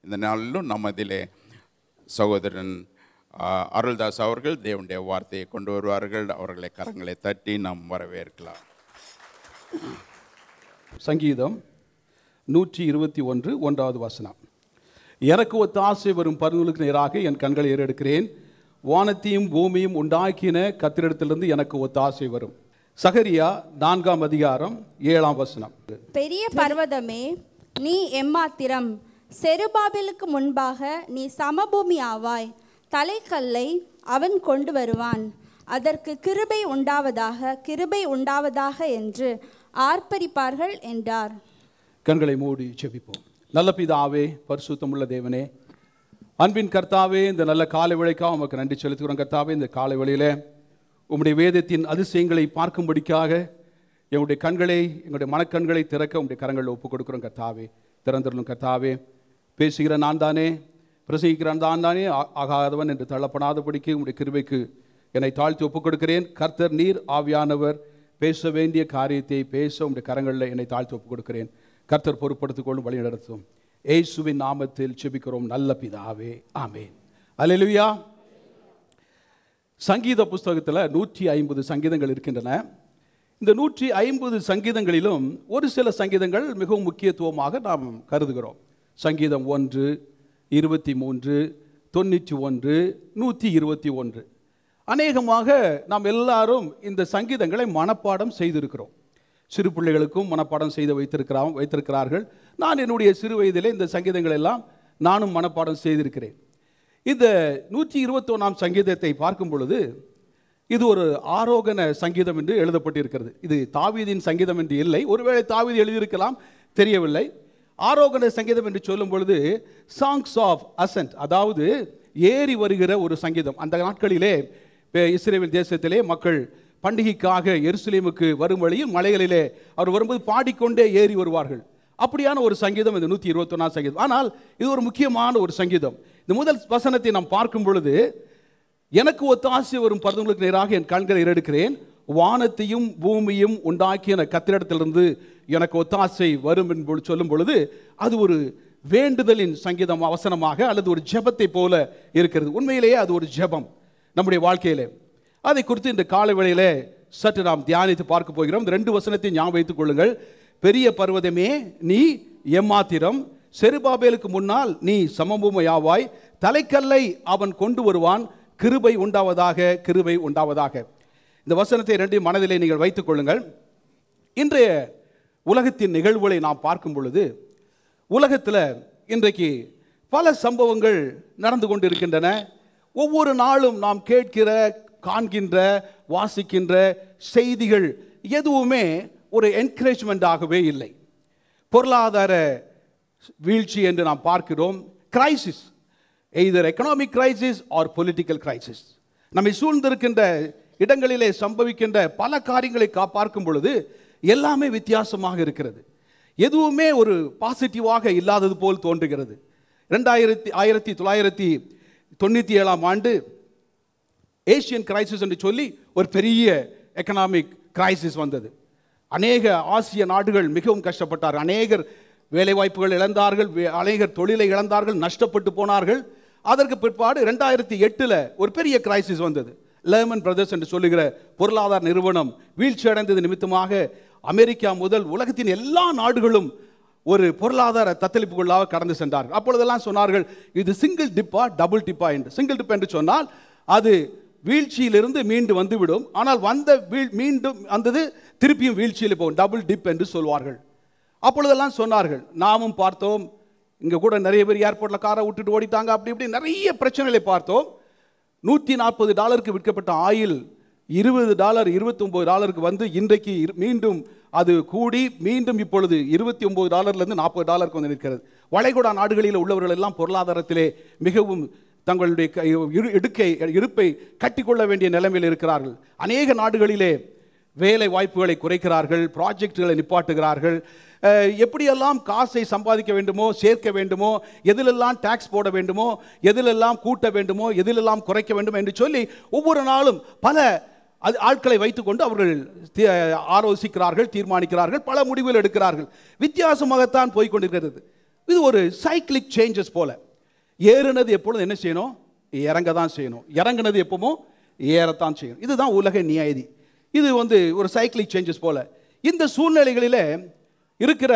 இந்த நாளிலும் நம்மதிலே சகோதரன் ஆ, அருள்தாஸ் அவர்கள் தேவனுடைய வார்த்தையை கொண்டு வருவார்கள் அவர்களை கரங்களை தட்டி நாம் வரவேற்கலாம் சங்கீதம் நூற்றி இருபத்தி ஒன்று ஒன்றாவது வசனம் எனக்கு ஒத்த ஆசை வரும் பருவங்களுக்கு நேராக என் கண்களை ஏறெடுக்கிறேன் வானத்தையும் பூமியும் உண்டாக்கின கத்திரிடத்திலிருந்து எனக்கு ஒத்த ஆசை வரும் சகரியா நான்காம் அதிகாரம் ஏழாம் வசனம் பெரிய பர்வதமே நீ எம்மாத்திரம் செருபாபேலுக்கு முன்பாக நீ சமபூமி ஆவாய் தலைக்கல்லை அவன் கொண்டு வருவான் அதற்கு கிருபை உண்டாவதாக கிருபை உண்டாவதாக என்று ஆர்ப்பரிப்பார்கள் என்றார் கண்களை மூடி செபிப்போம் நல்ல பிதாவே பரிசுத்தமுள்ள தேவனே அன்பின் கர்த்தாவே இந்த நல்ல காலை வேளைக்காக உமக்கு நன்றி செலுத்துகிறோம் கர்த்தாவே இந்த காலை வேளையிலே உம்முடைய வேதத்தின் அதிசயங்களை பார்க்கும்படிக்காக எங்களுடைய கண்களை எங்களுடைய மனக்கண்களை திறக்க உம்முடைய கரங்களில் ஒப்புக் கொடுக்கிறோம் கர்த்தாவே திறந்துடணும் கர்த்தாவே பேசுகிற நான் தானே பிரசங்கிக்கிறான் தான் தானே ஆ- ஆகாதவன் என்று தள்ளப்படாதபடிக்கு உம்முடைய கிருபைக்கு என்னை தாழ்த்தி ஒப்புக் கொடுக்கிறேன் கர்த்தர் நீர் ஆவியானவர் பேச வேண்டிய காரியத்தை பேச உம்முடைய கரங்களில் என்னை தாழ்த்தி ஒப்புக் கொடுக்கிறேன் கர்த்தர் பொறுப்படுத்திக் கொள்ளும் வழி நடத்தும் ஏசுவின் நாமத்தில் செபிக்கிறோம் நல்ல பிதாவே ஆமேன் அல்லேலூயா சங்கீத புஸ்தகத்தில் நூற்றி ஐம்பது சங்கீதங்கள் இருக்கின்றன இந்த நூற்றி ஐம்பது சங்கீதங்களிலும் ஒரு சில சங்கீதங்கள் மிகவும் முக்கியத்துவமாக நாம் கருதுகிறோம் சங்கீதம் ஒன்று இருபத்தி மூன்று தொண்ணூற்றி ஒன்று நூற்றி இருபத்தி ஒன்று அநேகமாக நாம் எல்லாரும் இந்த சங்கீதங்களை மனப்பாடம் செய்திருக்கிறோம் சிறு பிள்ளைகளுக்கும் மனப்பாடம் செய்து வைத்திருக்கிறோம் வைத்திருக்கிறார்கள் நான் என்னுடைய சிறு வயதிலே இந்த சங்கீதங்கள் எல்லாம் நானும் மனப்பாடம் செய்திருக்கிறேன் இந்த நூற்றி இருபத்தொன்னாம் சங்கீதத்தை பார்க்கும் பொழுது இது ஒரு ஆரோகண சங்கீதம் என்று எழுதப்பட்டிருக்கிறது இது தாவீதின் சங்கீதம் என்று இல்லை ஒருவேளை தாவீது எழுதியிருக்கலாம் தெரியவில்லை ஆரோகண சங்கீதம் என்று சொல்லும் பொழுது சாங்ஸ் ஆஃப் அசன்ட் அதாவது ஏறி வருகிற ஒரு சங்கீதம் அந்த நாட்களிலே இப்ப இஸ்ரேல் தேசத்திலே மக்கள் பண்டிகைக்காக எருசலேமுக்கு வரும் வழியில் மலைகளிலே அவர் வரும்போது பாடிக்கொண்டே ஏறி வருவார்கள் அப்படியான ஒரு சங்கீதம் இந்த நூற்றி இருபத்தொன்னாம் சங்கீதம் ஆனால் இது ஒரு முக்கியமான ஒரு சங்கீதம் இந்த முதல் வசனத்தை நாம் பார்க்கும் பொழுது எனக்கு ஒத்தாசை வரும் பருவங்களுக்கு நேராக என் கண்களை ஏறெடுக்கிறேன் வானத்தையும் பூமியும் உண்டாக்கிய கத்திரிடத்திலிருந்து எனக்கு ஒத்தாசை வரும் என்பது சொல்லும் பொழுது அது ஒரு வேண்டுதலின் சங்கீதம் அவசனமாக அல்லது ஒரு ஜெபத்தை போல இருக்கிறது உண்மையிலேயே அது ஒரு ஜெபம் நம்முடைய வாழ்க்கையிலே அதை குறித்து இந்த காலை வேளையிலே சற்று நாம் தியானித்து பார்க்க போகிறோம் இந்த ரெண்டு வசனத்தை ஞாபகம் வைத்துக் கொள்ளுங்கள் பெரிய பர்வதமே நீ எம்மாத்திரம் செருபாபேலுக்கு முன்னால் நீ சமபூமையாவாய் தலைக்கல்லை அவன் கொண்டு வருவான் கிருபை உண்டாவதாக கிருபை உண்டாவதாக இந்த வசனத்தை ரெண்டையும் மனதிலே நீங்கள் வைத்துக் கொள்ளுங்கள் இன்றைய உலகத்தின் நிகழ்வுகளை நாம் பார்க்கும் பொழுது உலகத்தில் இன்றைக்கு பல சம்பவங்கள் நடந்து கொண்டிருக்கின்றன ஒவ்வொரு நாளும் நாம் கேட்கிற காண்கின்ற வாசிக்கின்ற செய்திகள் எதுவுமே ஒரு என்கரேஜ்மெண்ட்டாகவே இல்லை பொருளாதார வீழ்ச்சி என்று நாம் பார்க்கிறோம் crisis either economic crisis or political crisis நம்மை சூழ்ந்திருக்கின்ற இடங்களிலே சம்பவிக்கின்ற பல காரியங்களை கா பார்க்கும் பொழுது எல்லாமே வித்தியாசமாக இருக்கிறது எதுவுமே ஒரு பாசிட்டிவாக இல்லாதது போல் தோன்றுகிறது ரெண்டாயிரத்தி ஆயிரத்தி தொள்ளாயிரத்தி தொண்ணூற்றி ஏழாம் ஆண்டு ஏசியன் கிரைசிஸ் என்று சொல்லி ஒரு பெரிய எக்கனாமிக் கிரைசிஸ் வந்தது அநேக ஆசிய நாடுகள் மிகவும் கஷ்டப்பட்டார் அநேகர் வேலைவாய்ப்புகள் இழந்தார்கள் வே- அநேகர் தொழிலை இழந்தார்கள் நஷ்டப்பட்டு போனார்கள் அதற்கு பிற்பாடு ரெண்டாயிரத்தி எட்டில் ஒரு பெரிய கிரைசிஸ் வந்தது லேமன் பிரதர்ஸ் என்று சொல்லுகிற பொருளாதார நிறுவனம் வீழ்ச்சி அடைந்தது நிமித்தமாக அமெரிக்கா முதல் உலகத்தின் எல்லா நாடுகளும் ஒரு பொருளாதார தத்தளிப்புக்குள்ளாக கடந்து சென்றார்கள் அப்பொழுதெல்லாம் சொன்னார்கள் இது சிங்கிள் டிப்பா டபுள் டிப்பா என்று சிங்கிள் டிப் என்று சொன்னால் அது வீழ்ச்சியிலிருந்து மீண்டு வந்துவிடும் ஆனால் வந்த வீழ் மீண்டும் வந்தது திருப்பியும் வீழ்ச்சியில் போகும் டபுள் டிப் என்று சொல்வார்கள் அப்பொழுதெல்லாம் சொன்னார்கள் நாமும் பார்த்தோம் இங்கே கூட நிறைய பேர் ஏர்போர்ட்டில் காரை விட்டுட்டு ஓடிட்டாங்க அப்படி இப்படி நிறைய பிரச்சனைகளை பார்த்தோம் நூற்றி நாற்பது டாலருக்கு விற்கப்பட்ட ஆயில் இருபது டாலர் இருபத்தொம்போது டாலருக்கு வந்து இன்றைக்கு இரு- மீண்டும் அது கூடி மீண்டும் இப்பொழுது இருபத்தி ஒன்பது டாலர்லேருந்து நாற்பது டாலருக்கு வந்து நிற்கிறது வளைகுடா நாடுகளில் உள்ளவர்கள் எல்லாம் பொருளாதாரத்திலே மிகவும் தங்களுடைய க- இரு- இடுக்கை இருப்பை கட்டிக்கொள்ள வேண்டிய நிலைமையில் இருக்கிறார்கள் அநேக நாடுகளிலே வேலை வாய்ப்புகளை குறைக்கிறார்கள் ப்ராஜெக்டுகளை நிப்பாட்டுகிறார்கள் அஹ், எப்படியெல்லாம் காசை சம்பாதிக்க வேண்டுமோ சேர்க்க வேண்டுமோ எதிலெல்லாம் டாக்ஸ் போட வேண்டுமோ எதிலெல்லாம் கூட்ட வேண்டுமோ எதிலெல்லாம் குறைக்க வேண்டும் என்று சொல்லி ஒவ்வொரு நாளும் பல அது ஆட்களை வைத்துக்கொண்டு அவர்கள் தி- ஆலோசிக்கிறார்கள் தீர்மானிக்கிறார்கள் பல முடிவுகள் எடுக்கிறார்கள் வித்தியாசமாகத்தான் போய் கொண்டிருக்கிறது இது ஒரு சைக்கிளிக் சேஞ்சஸ் போல ஏறுனது எப்பொழுதும் என்ன செய்யணும் இறங்க தான் செய்யணும் இறங்குனது எப்பவும் ஏறத்தான் செய்யணும் இதுதான் உலக நியாயதி இது வந்து ஒரு சைக்கிளிக் சேஞ்சஸ் போல இந்த சூழ்நிலைகளிலே இருக்கிற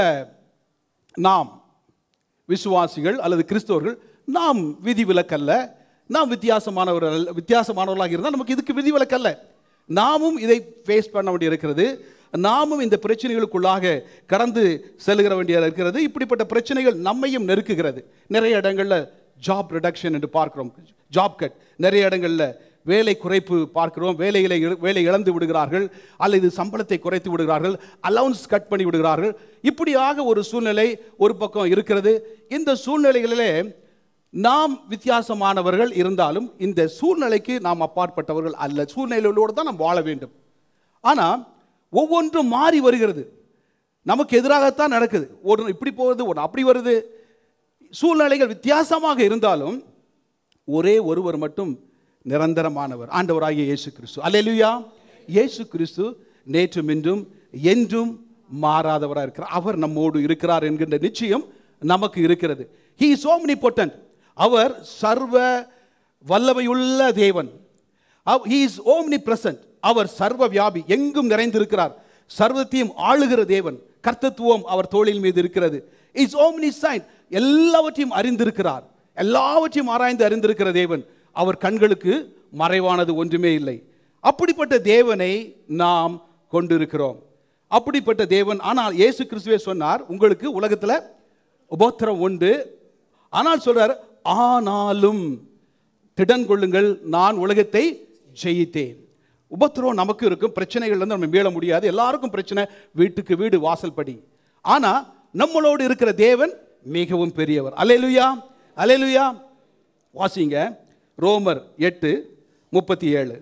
நாம் விசுவாசிகள் அல்லது கிறிஸ்தவர்கள் நாம் விதிவிலக்கல்ல நாம் வித்தியாசமானவர்கள் அல்ல- வித்தியாசமானவர்களாக இருந்தால் நமக்கு இதுக்கு விதிவிலக்கல்ல நாமும் இதை ஃபேஸ் பண்ண வேண்டியிருக்கிறது நாமும் இந்த பிரச்சனைகளுக்குள்ளாக கடந்து செல்லுகிற வேண்டியது இருக்கிறது இப்படிப்பட்ட பிரச்சனைகள் நம்மையும் நெருக்குகிறது நிறைய இடங்களில் ஜாப் ரிடக்ஷன் என்று பார்க்கிறோம் ஜாப் கட் நிறைய இடங்களில் வேலை குறைப்பு பார்க்கிறோம் வேலைகளை இழ- வேலை இழந்து விடுகிறார்கள் அல்லது சம்பளத்தை குறைத்து விடுகிறார்கள் அலவுன்ஸ் கட் பண்ணி விடுகிறார்கள் இப்படியாக ஒரு சூழ்நிலை ஒரு பக்கம் இருக்கிறது இந்த சூழ்நிலைகளிலே நாம் வித்தியாசமானவர்கள் இருந்தாலும் இந்த சூழ்நிலைக்கு நாம் அப்பாற்பட்டவர்கள் அல்ல சூழ்நிலைகளோடு தான் நாம் வாழ வேண்டும் ஆனால் ஒவ்வொன்றும் மாறி வருகிறது நமக்கு எதிராகத்தான் நடக்குது ஒரு இப்படி போகுது ஒன்று அப்படி வருது சூழ்நிலைகள் வித்தியாசமாக இருந்தாலும் ஒரே ஒருவர் மட்டும் நிரந்தரமானவர் ஆண்டவராகிய இயேசு கிறிஸ்து அல்லேலூயா இயேசு கிறிஸ்து நேற்றும் இன்றும் என்றும் மாறாதவராக இருக்கிறார் அவர் நம்மோடு இருக்கிறார் என்கின்ற நிச்சயம் நமக்கு இருக்கிறது ஹீ is omnipotent அவர் சர்வ வல்லமையுள்ள தேவன் ஹீ இஸ் ஓம்னி பிரசன்ட் அவர் சர்வ வியாபி எங்கும் நிறைந்திருக்கிறார் சர்வத்தையும் ஆளுகிற தேவன் கர்த்தத்துவம் அவர் தோளில் மீது இருக்கிறது இஸ் ஓம்னி சைன் எல்லாவற்றையும் அறிந்திருக்கிறார் எல்லாவற்றையும் ஆராய்ந்து அறிந்திருக்கிற தேவன் அவர் கண்களுக்கு மறைவானது ஒன்றுமே இல்லை அப்படிப்பட்ட தேவனை நாம் கொண்டிருக்கிறோம் அப்படிப்பட்ட தேவன் ஆனால் இயேசு கிறிஸ்துவே சொன்னார் உங்களுக்கு உலகத்தில் உபத்திரம் உண்டு ஆனால் சொல்றார் ஆனாலும் திடன் கொள்ளுங்கள் நான் உலகத்தை ஜெயித்தேன் உபத்திரம் நமக்கு இருக்கும் பிரச்சனைகள் இருந்து நம்ம மீள முடியாது எல்லாருக்கும் பிரச்சனை வீட்டுக்கு வீடு வாசல் படி ஆனா நம்மளோடு இருக்கிற தேவன் மிகவும் பெரியவர் அலையலுயா அலையலுயா வாசிங்க ரோமர் எட்டு முப்பத்தி ஏழு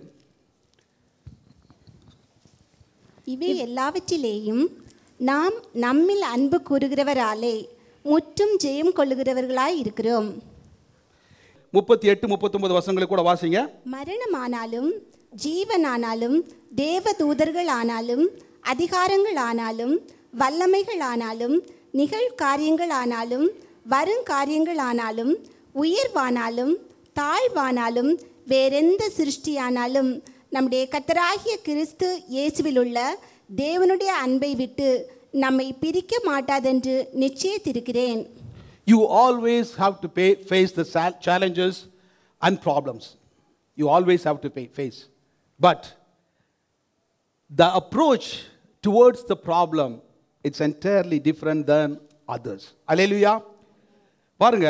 இவை எல்லாவற்றிலேயும் நாம் நம்மில் அன்பு கூறுகிறவராலே முற்றும் ஜெயம் கொள்ளுகிறவர்களாய் இருக்கிறோம் முப்பத்தி எட்டு முப்பத்தொன்பது வருஷங்களை கூட வாசிங்க மரணமானாலும் ஜீவனானாலும் தேவ தூதர்களானாலும் அதிகாரங்களானாலும் வல்லமைகளானாலும் நிகழ்காரியங்களானாலும் வருங்காரியங்களானாலும் உயர்வானாலும் தாழ்வானாலும் வேறெந்த சிருஷ்டியானாலும் நம்முடைய கத்தராகிய கிறிஸ்து இயேசுவில் உள்ள தேவனுடைய அன்பை விட்டு நம்மை பிரிக்க மாட்டாதென்று நிச்சயித்திருக்கிறேன் You always have to pay, face the sa- challenges and problems. You always have to pay, face. But the approach towards the problem it's entirely different than others. Hallelujah. பாருங்க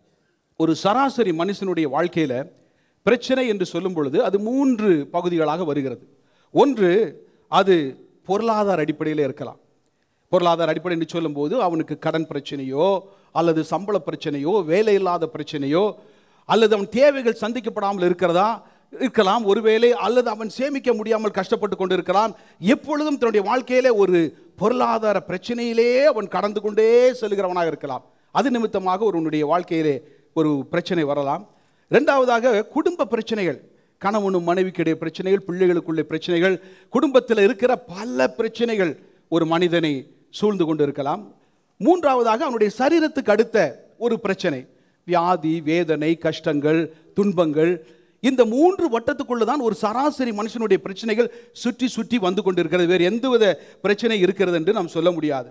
ஒரு சராசரி மனுஷனுடைய வாழ்க்கையில பிரச்சனை என்று சொல்லும் பொழுது அது மூன்று பகுதிகளாக வருகிறது ஒன்று அது பொருளாதார அடிப்படையில் இருக்கலாம் பொருளாதார அடிப்படை என்று சொல்லும்போது அவனுக்கு கடன் பிரச்சனையோ அல்லது சம்பள பிரச்சனையோ வேலை இல்லாத பிரச்சனையோ அல்லது அவன் தேவைகள் சந்திக்கப்படாமல் இருக்கிறதா இருக்கலாம் ஒருவேளை அல்லது அவன் சேமிக்க முடியாமல் கஷ்டப்பட்டு கொண்டிருக்கிறான் எப்பொழுதும் தன்னுடைய வாழ்க்கையிலே ஒரு பொருளாதார பிரச்சனையிலே அவன் கடந்து கொண்டே செல்கிறவனாக இருக்கலாம் அது நிமித்தமாக ஒருவனுடைய வாழ்க்கையிலே ஒரு பிரச்சனை வரலாம் ரெண்டாவதாக குடும்ப பிரச்சனைகள் கணவனும் மனைவிக்கிடையே பிரச்சனைகள் பிள்ளைகளுக்குள்ளே பிரச்சனைகள் குடும்பத்தில் இருக்கிற பல பிரச்சனைகள் ஒரு மனிதனை சூழ்ந்து கொண்டு இருக்கலாம் மூன்றாவதாக அவனுடைய சரீரத்துக்கு அடுத்த ஒரு பிரச்சனை வியாதி வேதனை கஷ்டங்கள் துன்பங்கள் இந்த மூன்று வட்டத்துக்குள்ள தான் ஒரு சராசரி மனுஷனுடைய பிரச்சனைகள் சுற்றி சுற்றி வந்து கொண்டிருக்கிறது வேறு எந்தவித பிரச்சனை இருக்கிறது என்று நாம் சொல்ல முடியாது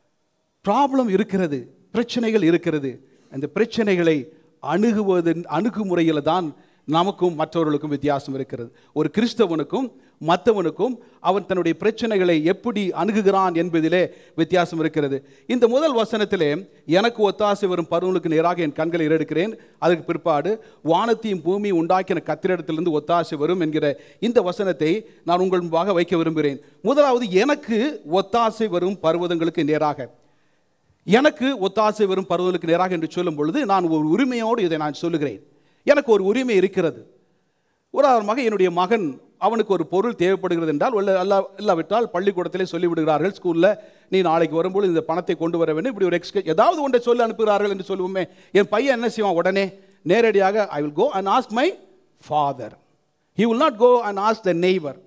ப்ராப்ளம் இருக்கிறது பிரச்சனைகள் இருக்கிறது அந்த பிரச்சனைகளை அணுகுவதன் அணுகுமுறையில் தான் நமக்கும் மற்றவர்களுக்கும் வித்தியாசம் இருக்கிறது ஒரு கிறிஸ்தவனுக்கும் மற்றவனுக்கும் அவன் தன்னுடைய பிரச்சனைகளை எப்படி அணுகுகிறான் என்பதிலே வித்தியாசம் இருக்கிறது இந்த முதல் வசனத்திலே எனக்கு ஒத்தாசை வரும் பருவனுக்கு நேராக என் கண்களை ஏறெடுக்கிறேன் அதுக்கு பிற்பாடு வானத்தையும் பூமியும் உண்டாக்கின கத்திரிடத்திலிருந்து ஒத்தாசை வரும் என்கிற இந்த வசனத்தை நான் உங்கள் முன்பாக வைக்க விரும்புகிறேன் முதலாவது எனக்கு ஒத்தாசை வரும் பர்வதங்களுக்கு நேராக எனக்கு ஒத்தாசை வரும் பருவங்களுக்கு நேராக என்று சொல்லும் பொழுது நான் ஒரு உரிமையோடு இதை நான் சொல்லுகிறேன் எனக்கு ஒரு உரிமை இருக்கிறது உதாரணமாக என்னுடைய மகன் அவனுக்கு ஒரு பொருள் தேவைப்படுகிறது என்றால் அல்ல அல்ல இல்லாவிட்டால் பள்ளிக்கூடத்திலே சொல்லிவிடுகிறார்கள் ஸ்கூலில் நீ நாளைக்கு வரும்போது இந்த பணத்தை கொண்டு வர வேண்டும் இப்படி ஒரு எக்ஸ்க ஏதாவது ஒன்றை சொல்லி அனுப்புகிறார்கள் என்று சொல்லுவோமே என் பையன் என்ன செய்வான் உடனே நேரடியாக I will go and ask my father he will not go and ask the neighbour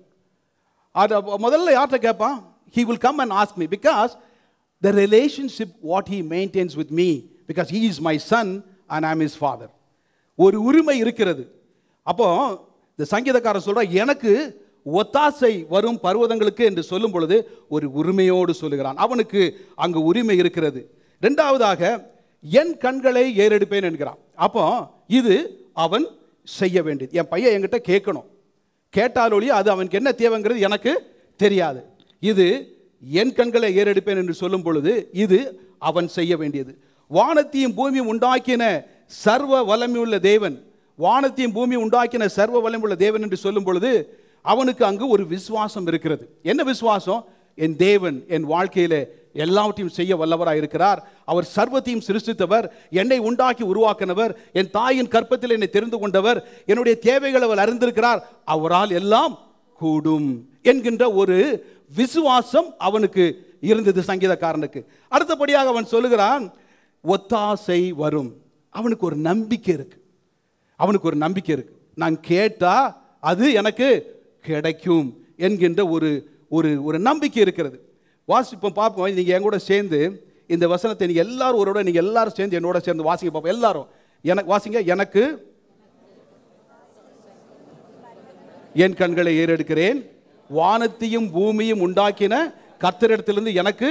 அது அப்ப முதல்ல யார்கிட்ட கேட்பான் he will come and ask me because the relationship what he maintains with me because he is my son and I'm is father ஒரு உரிமை இருக்கிறது அப்போ இந்த சங்கீதக்காரர் சொல்ற எனக்கு ஒத்தாசை வரும் பர்வதங்களுக்கு என்று சொல்லும் பொழுது ஒரு உரிமையோடு சொல்லுகிறான் அவனுக்கு அங்கு உரிமை இருக்கிறது ரெண்டாவதாக என் கண்களை ஏறெடுப்பேன் என்கிறான் அப்போ இது அவன் செய்ய வேண்டியது என் பையன் என்கிட்ட கேட்கணும் கேட்டாலொழிய அது அவனுக்கு என்ன தேவைங்கிறது எனக்கு தெரியாது இது என் கண்களை ஏறெடுப்பேன் என்று சொல்லும் பொழுது இது அவன் செய்ய வேண்டியது வானத்தையும் பூமியும் உண்டாக்கின சர்வ வல்லமையுள்ள தேவன் வானத்தையும் பூமியும் உண்டாக்கின சர்வ வல்லமையுள்ள தேவன் என்று சொல்லும் பொழுது அவனுக்கு அங்கு ஒரு விசுவாசம் இருக்கிறது என்ன விசுவாசம் என் தேவன் என் வாழ்க்கையில எல்லாவற்றையும் செய்ய வல்லவராய் இருக்கிறார் அவர் சர்வத்தையும் சிருஷ்டித்தவர் என்னை உண்டாக்கி உருவாக்கினவர் என் தாயின் கற்பத்தில் என்னை தெரிந்து கொண்டவர் என்னுடைய தேவைகளை அவர் அறிந்திருக்கிறார் அவரால் எல்லாம் கூடும் என்கின்ற ஒரு விசுவாசம் அவனுக்கு இருந்தது சங்கீதக்காரனுக்கு அடுத்தபடியாக அவன் சொல்லுகிறான் ஒத்தாசை வரும் அவனுக்கு ஒரு நம்பிக்கை இருக்கு அவனுக்கு ஒரு நம்பிக்கை இருக்கு நான் கேட்டா அது எனக்கு கிடைக்கும் என்கின்ற ஒரு ஒரு ஒரு நம்பிக்கை இருக்கிறது வாசிப்போம் பார்ப்போம் நீங்கள் என் கூட சேர்ந்து இந்த வசனத்தை நீங்கள் எல்லாரும் ஒருவரோட நீங்கள் எல்லாரும் சேர்ந்து என்னோட சேர்ந்து வாசிங்க பார்ப்போம் எல்லாரும் எனக்கு வாசிங்க எனக்கு என் கண்களை ஏறெடுக்கிறேன் வானத்தையும் பூமியும் உண்டாக்கின கர்த்தரிடத்திலிருந்து எனக்கு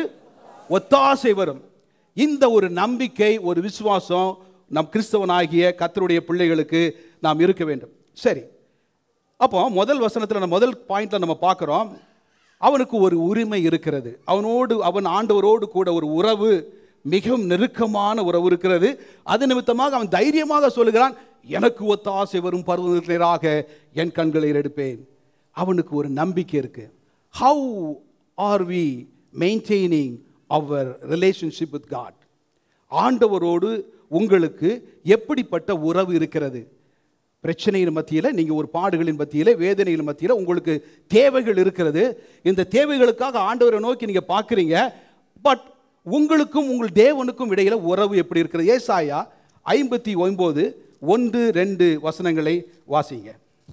ஒத்தாசை வரும் இந்த ஒரு நம்பிக்கை ஒரு விசுவாசம் நம் கிறிஸ்தவனாகிய கர்த்தருடைய பிள்ளைகளுக்கு நாம் இருக்க வேண்டும் சரி அப்போ முதல் வசனத்தில் நம்ம முதல் பாயிண்ட்ல நம்ம பார்க்குறோம் அவனுக்கு ஒரு உரிமை இருக்கிறது அவனோடு அவன் ஆண்டவரோடு கூட ஒரு உறவு மிகவும் நெருக்கமான உறவு இருக்கிறது அது நிமித்தமாக அவன் தைரியமாக சொல்லுகிறான் எனக்கு ஒத்த ஆசை வரும் பருவநிலையாக என் கண்களை எடுப்பேன் அவனுக்கு ஒரு நம்பிக்கை இருக்கு how are we maintaining our relationship with God ஆண்டவரோடு உங்களுக்கு எப்படிப்பட்ட உறவு இருக்கிறது பிரச்சனையின் மத்தியில் நீங்கள் ஒரு பாடுகளின் மத்தியில் வேதனையின் மத்தியில் உங்களுக்கு தேவைகள் இருக்கிறது இந்த தேவைகளுக்காக ஆண்டவரை நோக்கி நீங்கள் பார்க்குறீங்க பட் உங்களுக்கும் உங்கள் தேவனுக்கும் இடையில உறவு எப்படி இருக்கிறது ஏசாயா ஐம்பத்தி ஒன்பது ஒன்று ரெண்டு வசனங்களை வாசிங்க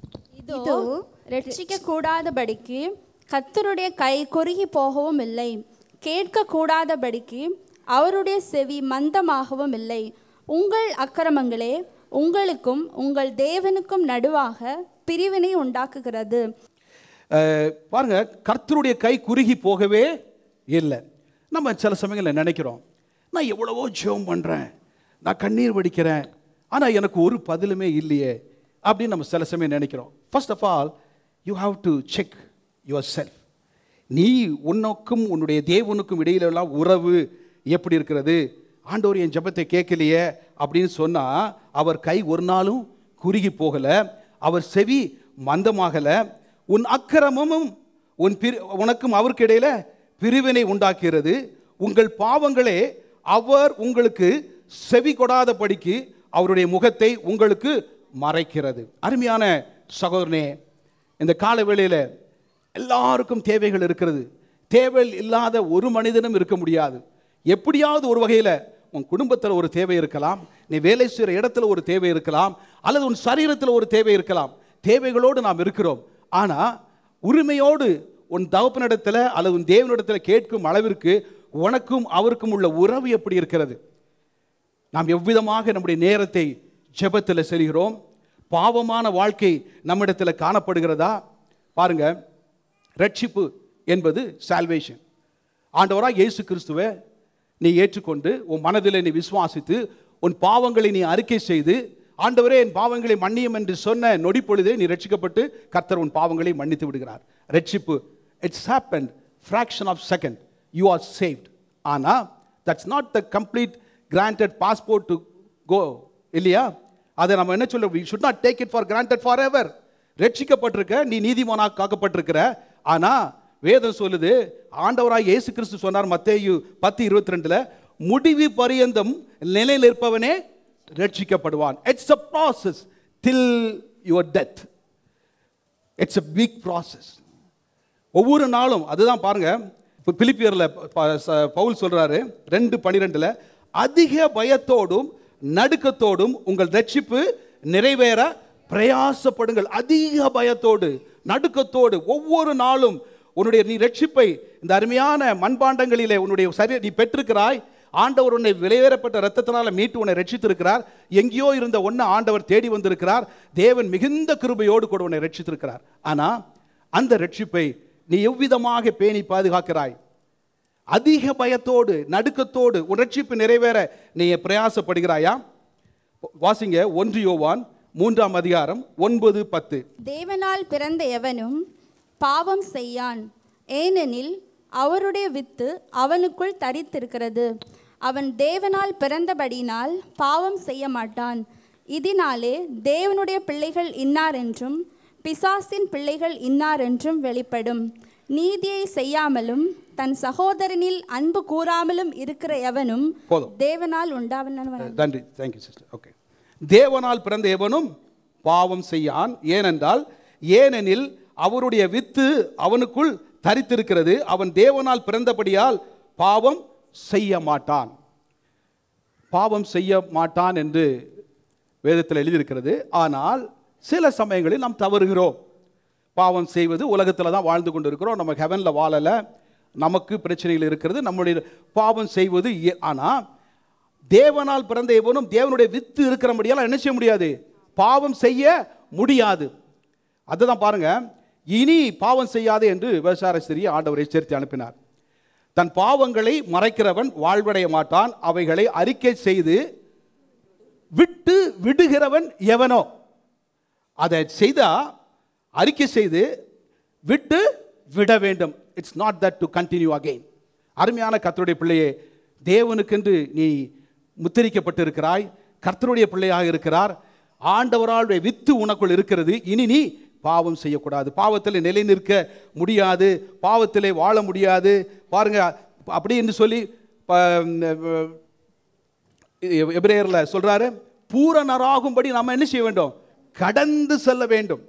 இதோ ரட்சிக்க கூடாதபடிக்கு கர்த்தருடைய கை குறுகி போகவும் இல்லை கேட்க கூடாதபடிக்கு அவருடைய செவி மந்தமாகவும் இல்லை உங்கள் அக்கிரமங்களே உங்களுக்கும் உங்கள் தேவனுக்கும் நடுவாக பிரிவினை உண்டாக்குகிறது அஹ், பாருங்க கர்த்தருடைய கை குறுகி போகவே இல்லை நம்ம சில சமயங்களில் நினைக்கிறோம் நான் எவ்வளவோ ஜெபம் பண்ணுறேன் நான் கண்ணீர் வடிக்கிறேன் ஆனால் எனக்கு ஒரு பதிலுமே இல்லையே அப்படின்னு நம்ம சில சமயம் நினைக்கிறோம் first of all you have to check yourself நீ உனக்கும் உன்னுடைய தேவனுக்கும் இடையிலெல்லாம் உறவு எப்படி இருக்கிறது ஆண்டவர் என் ஜெபத்தை கேட்கலையே அப்படின்னு சொன்னால் அவர் கை ஒரு நாளும் குறுகி போகலை அவர் செவி மந்தமாகலை உன் அக்கிரமமும் உன் பிரி உனக்கும் அவருக்கு இடையில பிரிவினை உண்டாக்குகிறது உங்கள் பாவங்களே அவர் உங்களுக்கு செவி கொடாதபடிக்கு அவருடைய முகத்தை உங்களுக்கு மறைக்கிறது அருமையான சகோதரனே இந்த கால வேளையில் எல்லாருக்கும் தேவைகள் இருக்கிறது தேவை இல்லாத ஒரு மனிதனும் இருக்க முடியாது எப்படியாவது ஒரு வகையில் உன் குடும்பத்தில் ஒரு தேவை இருக்கலாம் நீ வேலை செய்கிற இடத்துல ஒரு தேவை இருக்கலாம் அல்லது உன் சரீரத்தில் ஒரு தேவை இருக்கலாம் தேவைகளோடு நாம் இருக்கிறோம் ஆனால் உரிமையோடு உன் தகப்பனிடத்தில் அல்லது உன் தேவனிடத்தில் கேட்கும் அளவிற்கு உனக்கும் அவருக்கும் உள்ள உறவு எப்படி இருக்கிறது நாம் எவ்விதமாக நம்முடைய நேரத்தை ஜெபத்தில் செல்கிறோம் பாவமான வாழ்க்கை நம்மிடத்தில் காணப்படுகிறதா பாருங்க ரட்சிப்பு என்பது சால்வேஷன் ஆண்டவராக இயேசு கிறிஸ்துவை நீ ஏற்றுக்கொண்டு உன் மனதில் நீ விசுவாசித்து உன் பாவங்களை நீ அறிக்கை செய்து ஆண்டவரே என் பாவங்களை மன்னியும் என்று சொன்ன நொடி பொழுதே நீ ரட்சிக்கப்பட்டு கர்த்தர் உன் பாவங்களை மன்னித்து விடுகிறார் ரட்சிப்பு it's happen fraction of second you are saved ஆனால் that's not the complete granted passport to go இல்லையா அதை நம்ம என்ன சொல்ல we should not take it for granted forever ரட்சிக்கப்பட்டிருக்க நீ நீதிமானாக காக்கப்பட்டிருக்கிற ஆனா வேதம் சொல்லுது ஆண்டவராய் இயேசு கிறிஸ்து சொன்னார் மத்தேயு பத்து இருபத்தி ரெண்டுல முடிவு பரியந்தம் நிலையில் இருப்பவனே ரட்சிக்கப்படுவான் it's a process till your death it's a big process ஒவ்வொரு நாளும் அதுதான் பாருங்க இப்போ பிலிப்பியரில் பவுல் சொல்றாரு ரெண்டு பனிரெண்டுல அதிக பயத்தோடும் நடுக்கத்தோடும் உங்கள் ரட்சிப்பு நிறைவேற பிரயாசப்படுங்கள் அதிக பயத்தோடு நடுக்கத்தோடு ஒவ்வொரு நாளும் உன்னுடைய நீ ரட்சிப்பை இந்த அருமையான மண்பாண்டங்களிலே உன்னுடைய சரி நீ பெற்றிருக்கிறாய் ஆண்டவர் உன்னை விலையேறப்பட்ட ரத்தத்தினால மீட்டு உன்னை ரட்சித்திருக்கிறார் எங்கேயோ இருந்த ஒன்று ஆண்டவர் தேடி வந்திருக்கிறார் தேவன் மிகுந்த கிருபையோடு கூட உன்னை ரட்சித்திருக்கிறார் ஆனா அந்த ரட்சிப்பை நீ எவ்விதமாக பேணி பாதுகாக்கிறாய் அதிக பயத்தோடு நடுக்கத்தோடு உன் ரட்சிப்பு நிறைவேற நீ பிரயாசப்படுகிறாயா வாசிங்க ஒன்று யோவான் மூன்றாம் அதிகாரம் ஒன்பது பத்து தேவனால் பிறந்த எவனும் பாவம் செய்யான் ஏனெனில் அவருடைய வித்து அவனுக்குள் தரித்திருக்கிறது அவன் தேவனால் பிறந்தபடினால் பாவம் செய்ய மாட்டான் இதனாலே தேவனுடைய பிள்ளைகள் இன்னார் என்றும் பிசாசின் பிள்ளைகள் இன்னார் என்றும் வெளிப்படும் நீதியை செய்யாமலும் தன் சகோதரனில் அன்பு கூறாமலும் இருக்கிற எவனும் போதும். தேவனால் உண்டாவனவன் நன்றி தேங்க்யூ சிஸ்டர் ஓகே தேவனால் பிறந்த எவனும் பாவம் செய்யான் ஏனென்றால் ஏனெனில் அவருடைய வித்து அவனுக்குள் தரித்திருக்கிறது அவன் தேவனால் பிறந்தபடியால் பாவம் செய்ய மாட்டான் பாவம் செய்ய மாட்டான் என்று வேதத்தில் எழுதியிருக்கிறது ஆனால் சில சமயங்களில் நாம் தவறுகிறோம் பாவம் செய்வது உலகத்தில் தான் வாழ்ந்து கொண்டு இருக்கிறோம் நம்ம ஹெவனில் வாழலை நமக்கு பிரச்சனைகள் இருக்கிறது நம்முடைய பாவம் செய்வது இய- ஆனா தேவனால் பிறந்த எவனும் தேவனுடைய வித்து இருக்கிறபடியால் என்ன செய்ய முடியாது பாவம் செய்ய முடியாது அதுதான் பாருங்க இனி பாவம் செய்யாது என்று விபச்சார ஸ்திரியை ஆண்டவர் எச்சரித்து அனுப்பினார் தன் பாவங்களை மறைக்கிறவன் வாழ்வடைய மாட்டான் அவைகளை அறிக்கை செய்து விட்டு விடுகிறவன் எவனோ அதை செய்தா அறிக்கை செய்து விட்டு விட வேண்டும் it's not that to continue again அருமையான கர்த்தருடைய பிள்ளையே தேவனுக்கென்று நீ முத்திரிக்கப்பட்டிருக்கிறாய் கர்த்தருடைய பிள்ளையாக இருக்கிறார் ஆண்டவராளுடைய வித்து உனக்குள் இருக்கிறது இனி நீ பாவம் செய்யக்கூடாது பாவத்தில் நிலை நிற்க முடியாது பாவத்திலே வாழ முடியாது பாருங்க அப்படி என்று சொல்லி ப- எபிரேயரில் சொல்றாரு பூரணராகும்படி நம்ம என்ன செய்ய வேண்டும் கடந்து செல்ல வேண்டும்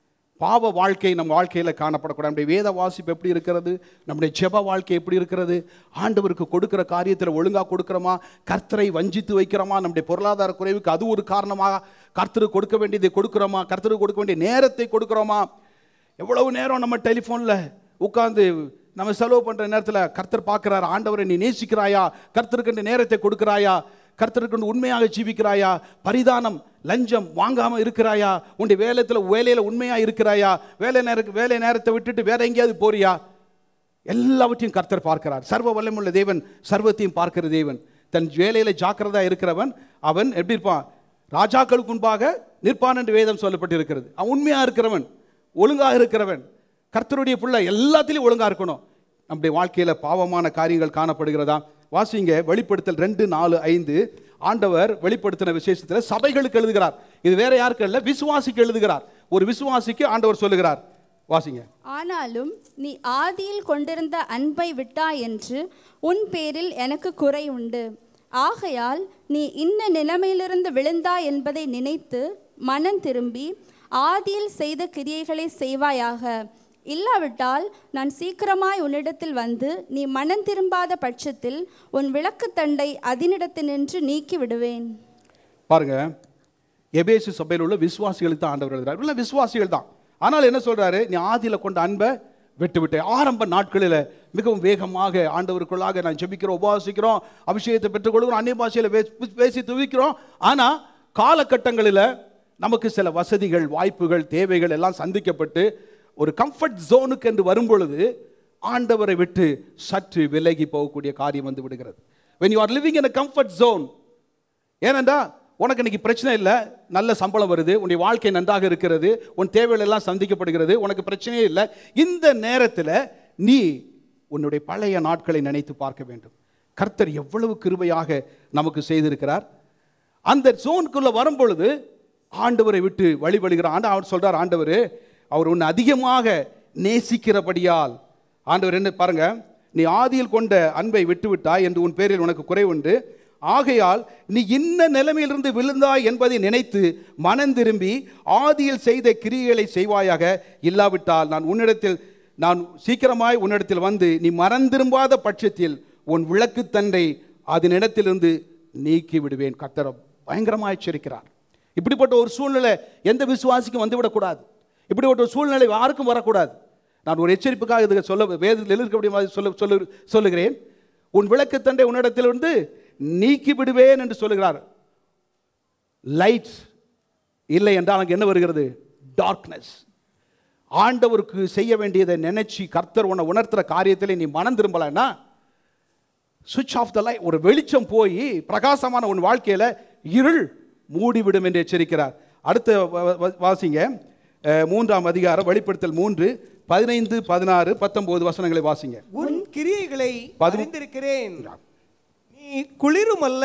பாவ வாழ்க்கை நம் வாழ்க்கையில் காணப்படக்கூடாது நம்முடைய வேத வாசிப்பு எப்படி இருக்கிறது நம்முடைய ஜெப வாழ்க்கை எப்படி இருக்கிறது ஆண்டவருக்கு கொடுக்கிற காரியத்தில் ஒழுங்காக கொடுக்கிறோமா கர்த்தரை வஞ்சித்து வைக்கிறோமா நம்முடைய பொருளாதார குறைவுக்கு அது ஒரு காரணமாக கர்த்தருக்கு கொடுக்க வேண்டியதை கொடுக்கிறோமா கர்த்தருக்கு கொடுக்க வேண்டிய நேரத்தை கொடுக்கிறோமா எவ்வளவு நேரம் நம்ம டெலிஃபோனில் உட்கார்ந்து நம்ம செலவு பண்ணுற நேரத்தில் கர்த்தர் பார்க்குறாரு ஆண்டவரை நீ நேசிக்கிறாயா கர்த்தருக்கு நேரத்தை கொடுக்கிறாயா கர்த்தருக்கு உண்மையாக ஜீவிக்கிறாயா பரிதானம் லஞ்சம் வாங்காம இருக்கிறாயா உன்னுடைய வேலையில் வேலையில் உண்மையா இருக்கிறாயா வேலை நேர வேலை நேரத்தை விட்டுட்டு வேற எங்கேயாவது போறியா எல்லாவற்றையும் கர்த்தர் பார்க்கிறார் சர்வ வல்லமுள்ள தேவன் சர்வத்தையும் பார்க்கிற தேவன் தன் வேலையில் ஜாக்கிரதா இருக்கிறவன் அவன் எப்படி இருப்பான் ராஜாக்களுக்கு முன்பாக நிற்பான் என்று வேதம் சொல்லப்பட்டிருக்கிறது அவன் உண்மையாக இருக்கிறவன் ஒழுங்காக இருக்கிறவன் கர்த்தருடைய பிள்ளை எல்லாத்திலையும் ஒழுங்காக இருக்கணும் நம்முடைய வாழ்க்கையில் பாவமான காரியங்கள் காணப்படுகிறதா வாசிங்க வெளிப்படுத்தல் ரெண்டு நாலு ஐந்து ஆண்டவர் வெளிப்படுத்தின விசேஷத்தில் சபைகளுக்கு எழுதுகிறார் இது வேற யாருக்கு இல்லை விசுவாசிக்கு எழுதுகிறார் ஒரு விசுவாசிக்கு ஆண்டவர் சொல்லுகிறார் வாசிங்க ஆனாலும் நீ ஆதியில் கொண்டிருந்த அன்பை விட்டாய் என்று உன் பேரில் எனக்கு குறை உண்டு ஆகையால் நீ இன்ன நிலைமையிலிருந்து விழுந்தாய் என்பதை நினைத்து மனம் திரும்பி ஆதியில் செய்த கிரியைகளை செய்வாயாக இல்லாவிட்டால் நான் சீக்கிரமாய் உன்னிடத்தில் வந்து நீ மனம் திரும்பாத பட்சத்தில் உன் விளக்குத்தண்டை அதனிடத்தினின்று நீக்கி விடுவேன் பாருங்க எபேசு சபையில் உள்ள விசுவாசிகளுக்கு தான் ஆண்டவர் எழுதுறார் உள்ள விசுவாசிகள் தான் ஆனால் என்ன சொல்றாரு நீ ஆதியில கொண்ட அன்பை விட்டு விட்டு ஆரம்ப நாட்களில் மிகவும் வேகமாக ஆண்டவருக்குள்ளாக நான் ஜெபிக்கிறோம் உபவாசிக்கிறோம் அபிஷேகத்தை பெற்றுக்கொள்கிறோம் அந்நிய பாஷையில் பேசி- பேசி துவிக்கிறோம் ஆனால் காலகட்டங்களில் நமக்கு சில வசதிகள் வாய்ப்புகள் தேவைகள் எல்லாம் சந்திக்கப்பட்டு ஒரு கம்ஃபர்ட் ஜோனுக்கு என்று வரும்பொழுது ஆண்டவரை விட்டு சற்று விலகி போகக்கூடிய காரியம் வந்து விடுகிறது when you are living in a comfort zone ஏனென்றா உனக்கு இன்னைக்கு பிரச்சனை இல்லை நல்ல சம்பளம் வருது உன்னுடைய வாழ்க்கை நன்றாக இருக்கிறது உன் தேவைகள் எல்லாம் சந்திக்கப்படுகிறது உனக்கு பிரச்சனையே இல்லை இந்த நேரத்தில் நீ உன்னுடைய பழைய நாட்களை நினைத்து பார்க்க வேண்டும் கர்த்தர் எவ்வளவு கிருபையாக நமக்கு செய்திருக்கிறார் அந்த ஜோனுக்குள்ள வரும்பொழுது ஆண்டவரை விட்டு வழிபடுகிற ஆண்டு அவர் சொல்றார் ஆண்டவர் அவர் உன்னை அதிகமாக நேசிக்கிறபடியால் ஆண்டவர் என்ன பாருங்க நீ ஆதியில் கொண்ட அன்பை விட்டுவிட்டாய் என்று உன் பேரில் உனக்கு குறை உண்டு ஆகையால் நீ இன்ன நிலைமையிலிருந்து விழுந்தாய் என்பதை நினைத்து மனம் திரும்பி ஆதியில் செய்த கிரியைகளை செய்வாயாக இல்லாவிட்டால் நான் உன்னிடத்தில் நான் சீக்கிரமாய் உன்னிடத்தில் வந்து நீ மறந்திரும்பாத பட்சத்தில் உன் விளக்கு தண்டை அதனிடத்திலிருந்து நீக்கி விடுவேன் கர்த்தர் பயங்கரமாக எச்சரிக்கிறார் இப்படிப்பட்ட ஒரு சூழ்நிலை எந்த விசுவாசிக்கும் வந்துவிடக்கூடாது இப்படிப்பட்ட ஒரு சூழ்நிலை யாருக்கும் வரக்கூடாது நான் ஒரு எச்சரிப்புக்காக இதுக்கு சொல்ல வேதத்தில் எழுதிருக்கக்கூடிய மாதிரி சொல்ல சொல்லு சொல்லுகிறேன் உன் விளக்குத்தண்டை உன்னிடத்திலிருந்து நீக்கி விடுவேன் என்று சொல்லுகிறார் லைட் இல்லை என்றால் அங்கே என்ன வருகிறது டார்க்னஸ் ஆண்டவருக்கு செய்ய வேண்டியதை நினைச்சு கர்த்தர் உன்னை உணர்த்துற காரியத்திலே நீ மனம் திரும்பலைன்னா சுவிட்ச் ஆஃப் த லைட் ஒரு வெளிச்சம் போய் பிரகாசமான உன் வாழ்க்கையில் இருள் மூடிவிடும் என்று எச்சரிக்கிறார் அடுத்த வ- வ- வாசிங்க அஹ், மூன்றாம் அதிகாரம் வெளிப்படுத்தல் மூன்று பதினைந்து பதினாறு பத்தொன்பது வசனங்களை வாசிங்க உன் கிரியைகளை பதி- அறிந்திருக்கிறேன் நீ குளிரும் அல்ல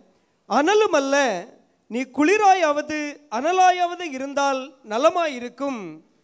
அனலும் அல்ல நீ குளிராயாவது அனலாயாவது இருந்தால் நலமாயிருக்கும்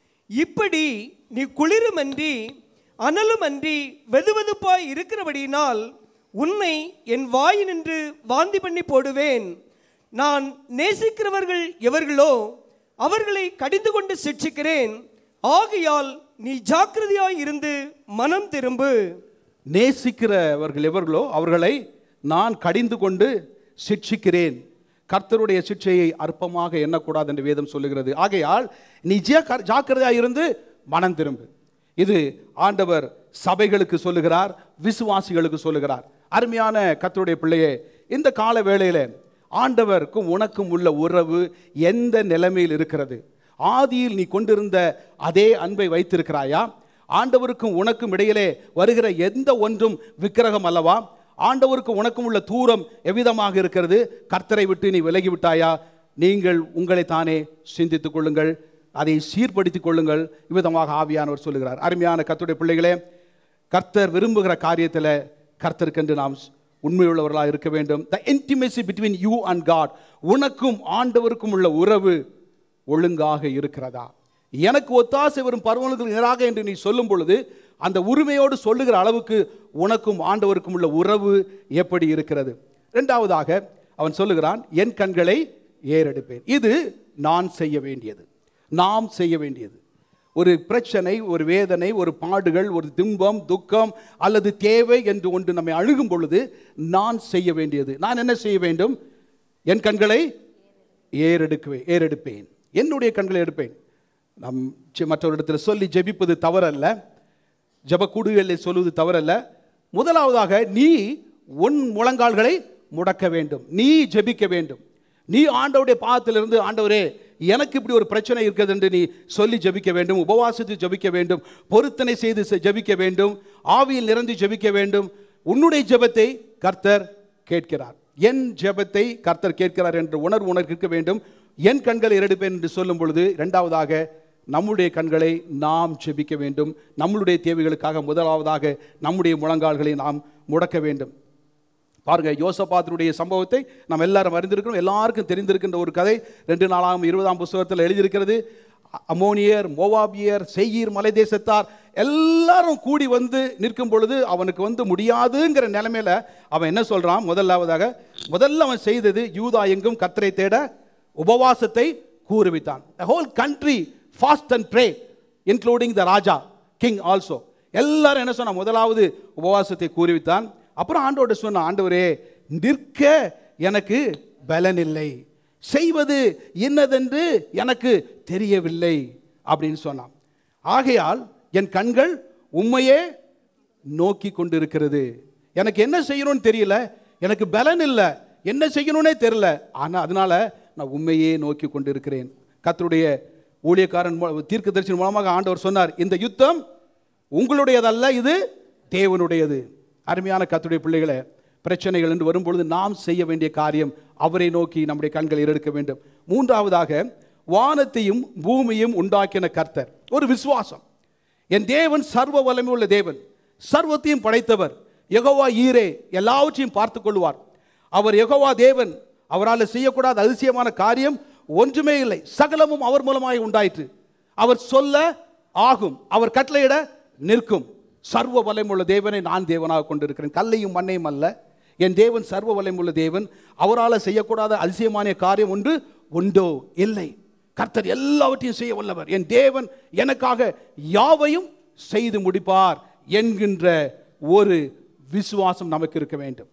இப்படி நீ குளிருமன்றி அனலுமன்றி வெதுவெதுப்பாய் இருக்கிறபடியினால் உன்னை என் வாயினின்று வாந்தி பண்ணி போடுவேன் நான் நேசிக்கிறவர்கள் எவர்களோ அவர்களை கடிந்து கொண்டு சிட்சிக்கிறேன் ஆகையால் நீ ஜாக்கிரதையாய் இருந்து மனம் திரும்பு நேசிக்கிறவர்கள் எவர்களோ அவர்களை நான் கடிந்து கொண்டு சிட்சிக்கிறேன் கர்த்தருடைய சிட்சையை அற்பமாக எண்ணக்கூடாது என்று வேதம் சொல்லுகிறது ஆகையால் நீ ஜா- ஜாக்கிரதையா இருந்து மனம் திரும்பு இது ஆண்டவர் சபைகளுக்கு சொல்லுகிறார் விசுவாசிகளுக்கு சொல்லுகிறார் அருமையான கர்த்தருடைய பிள்ளையே இந்த கால வேளையில ஆண்டவருக்கும் உனக்கும் உள்ள உறவு எந்த நிலைமையில் இருக்கிறது ஆதியில் நீ கொண்டிருந்த அதே அன்பை வைத்திருக்கிறாயா ஆண்டவருக்கும் உனக்கும் இடையிலே வருகிற எந்த ஒன்றும் விக்கிரகம் அல்லவா ஆண்டவருக்கும் உனக்கும் உள்ள தூரம் எவ்விதமாக இருக்கிறது கர்த்தரை விட்டு நீ விலகி விட்டாயா நீங்கள் உங்களை தானே சிந்தித்துக் கொள்ளுங்கள் அதை சீர்படுத்திக் கொள்ளுங்கள் இவ்விதமாக ஆவியானவர் சொல்லுகிறார் அருமையான கர்த்தருடைய பிள்ளைகளே கர்த்தர் விரும்புகிற காரியத்தில் கர்த்தருக்கென்று நாம் உண்மையுள்ளவர்களாக இருக்க வேண்டும் the intimacy between you and God உனக்கும் ஆண்டவருக்கும் உள்ள உறவு ஒழுங்காக இருக்கிறதா எனக்கு ஒத்தாசை வரும் பருவங்களுக்கு நேராக என்று நீ சொல்லும் பொழுது அந்த உரிமையோடு சொல்லுகிற அளவுக்கு உனக்கும் ஆண்டவருக்கும் உள்ள உறவு எப்படி இருக்கிறது இரண்டாவதாக அவன் சொல்லுகிறான் என் கண்களை ஏறெடுப்பேன் இது நான் செய்ய வேண்டியது நாம் செய்ய வேண்டியது ஒரு பிரச்சனை ஒரு வேதனை ஒரு பாடுகள் ஒரு துன்பம் துக்கம் அல்லது தேவை என்று ஒன்று நம்மை அணுகும் பொழுது நான் செய்ய வேண்டியது நான் என்ன செய்ய வேண்டும் என் கண்களை ஏறெடுக்குவேன் ஏறெடுப்பேன் என்னுடைய கண்களை எடுப்பேன் நம் சி- மற்றவரிடத்தில் சொல்லி ஜெபிப்பது தவறல்ல ஜெபக்கூடுகளில் சொல்வது தவறல்ல முதலாவதாக நீ உன் முழங்கால்களை முடக்க வேண்டும் நீ ஜெபிக்க வேண்டும் நீ ஆண்டவருடைய பாதத்திலிருந்து ஆண்டவரே எனக்கு இப்படி ஒரு பிரச்சனை இருக்கிறது என்று நீ சொல்லி ஜெபிக்க வேண்டும் உபவாசித்து ஜெபிக்க வேண்டும் பொருத்தனை செய்து செ- ஜெபிக்க வேண்டும் ஆவியில் நிறந்து ஜெபிக்க வேண்டும் உன்னுடைய ஜெபத்தை கர்த்தர் கேட்கிறார் என் ஜெபத்தை கர்த்தர் கேட்கிறார் என்ற உணர்வு உனக்கு இருக்க வேண்டும் என் கண்களை எடுப்பேன் என்று சொல்லும் பொழுது இரண்டாவதாக நம்முடைய கண்களை நாம் ஜெபிக்க வேண்டும் நம்மளுடைய தேவைகளுக்காக முதலாவதாக நம்முடைய முழங்கால்களை நாம் முடக்க வேண்டும் பாருங்க யோசபாத்தினுடைய சம்பவத்தை நாம் எல்லாரும் அறிந்திருக்கிறோம் எல்லாருக்கும் தெரிந்திருக்கின்ற ஒரு கதை ரெண்டு நாளாம் இருபதாம் புஸ்தகத்தில் எழுதியிருக்கிறது அ- அம்மோனியர் மோவாபியர் செய்யீர் மலை தேசத்தார் எல்லாரும் கூடி வந்து நிற்கும் பொழுது அவனுக்கு வந்து முடியாதுங்கிற நிலைமையில அவன் என்ன சொல்றான் முதலாவதாக முதல்ல அவன் செய்தது யூதா எங்கும் கத்தரை தேட உபவாசத்தை கூறுவித்தான் whole country fast and pray including the raja king also எல்லாரும் என்ன சொன்னா முதலாவது உபவாசத்தை கூறிவித்தான் அப்புறம் ஆண்டோட சொன்ன ஆண்டவரே நிற்க எனக்கு பலன் இல்லை செய்வது என்னதென்று எனக்கு தெரியவில்லை அப்படின்னு சொன்னான் ஆகையால் என் கண்கள் உண்மையே நோக்கி கொண்டிருக்கிறது எனக்கு என்ன செய்யணும்னு தெரியல எனக்கு பலன் இல்லை என்ன செய்யணும்னே தெரியல ஆனால் அதனால நான் உண்மையே நோக்கி கொண்டிருக்கிறேன் கர்த்தருடைய ஊழியக்காரன் மூல- தீர்க்கதரிசியின் மூலமாக ஆண்டவர் சொன்னார் இந்த யுத்தம் உங்களுடையதல்ல இது தேவனுடையது அருமையான கர்த்தருடைய பிள்ளைகளை பிரச்சனைகள் என்று வரும்பொழுது நாம் செய்ய வேண்டிய காரியம் அவரை நோக்கி நம்முடைய கண்களை எடுக்க வேண்டும் மூன்றாவதாக வானத்தையும் பூமியும் உண்டாக்கின கர்த்தர் ஒரு விசுவாசம் என் தேவன் சர்வ வல்லமை உள்ள தேவன் சர்வத்தையும் படைத்தவர் யெகோவா ஈரே எல்லாவற்றையும் பார்த்துக் கொள்வார் அவர் யெகோவா தேவன் அவரால் செய்யக்கூடாத அதிசயமான காரியம் ஒன்றுமே இல்லை சகலமும் அவர் மூலமாய் உண்டாயிற்று அவர் சொல்ல ஆகும் அவர் கட்டளையிட நிற்கும் சர்வ வல்லமையுள்ள தேவனை நான் தேவனாக கொண்டிருக்கிறேன் கல்லையும் மண்ணையும் அல்ல என் தேவன் சர்வ வல்லமையுள்ள தேவன் அவரால் செய்யக்கூடாத அதிசயமான காரியம் ஒன்று உண்டோ இல்லை கர்த்தர் எல்லாவற்றையும் செய்ய வல்லவர் என் தேவன் எனக்காக யாவையும் செய்து முடிப்பார் என்கின்ற ஒரு விசுவாசம் நமக்கு இருக்க வேண்டும்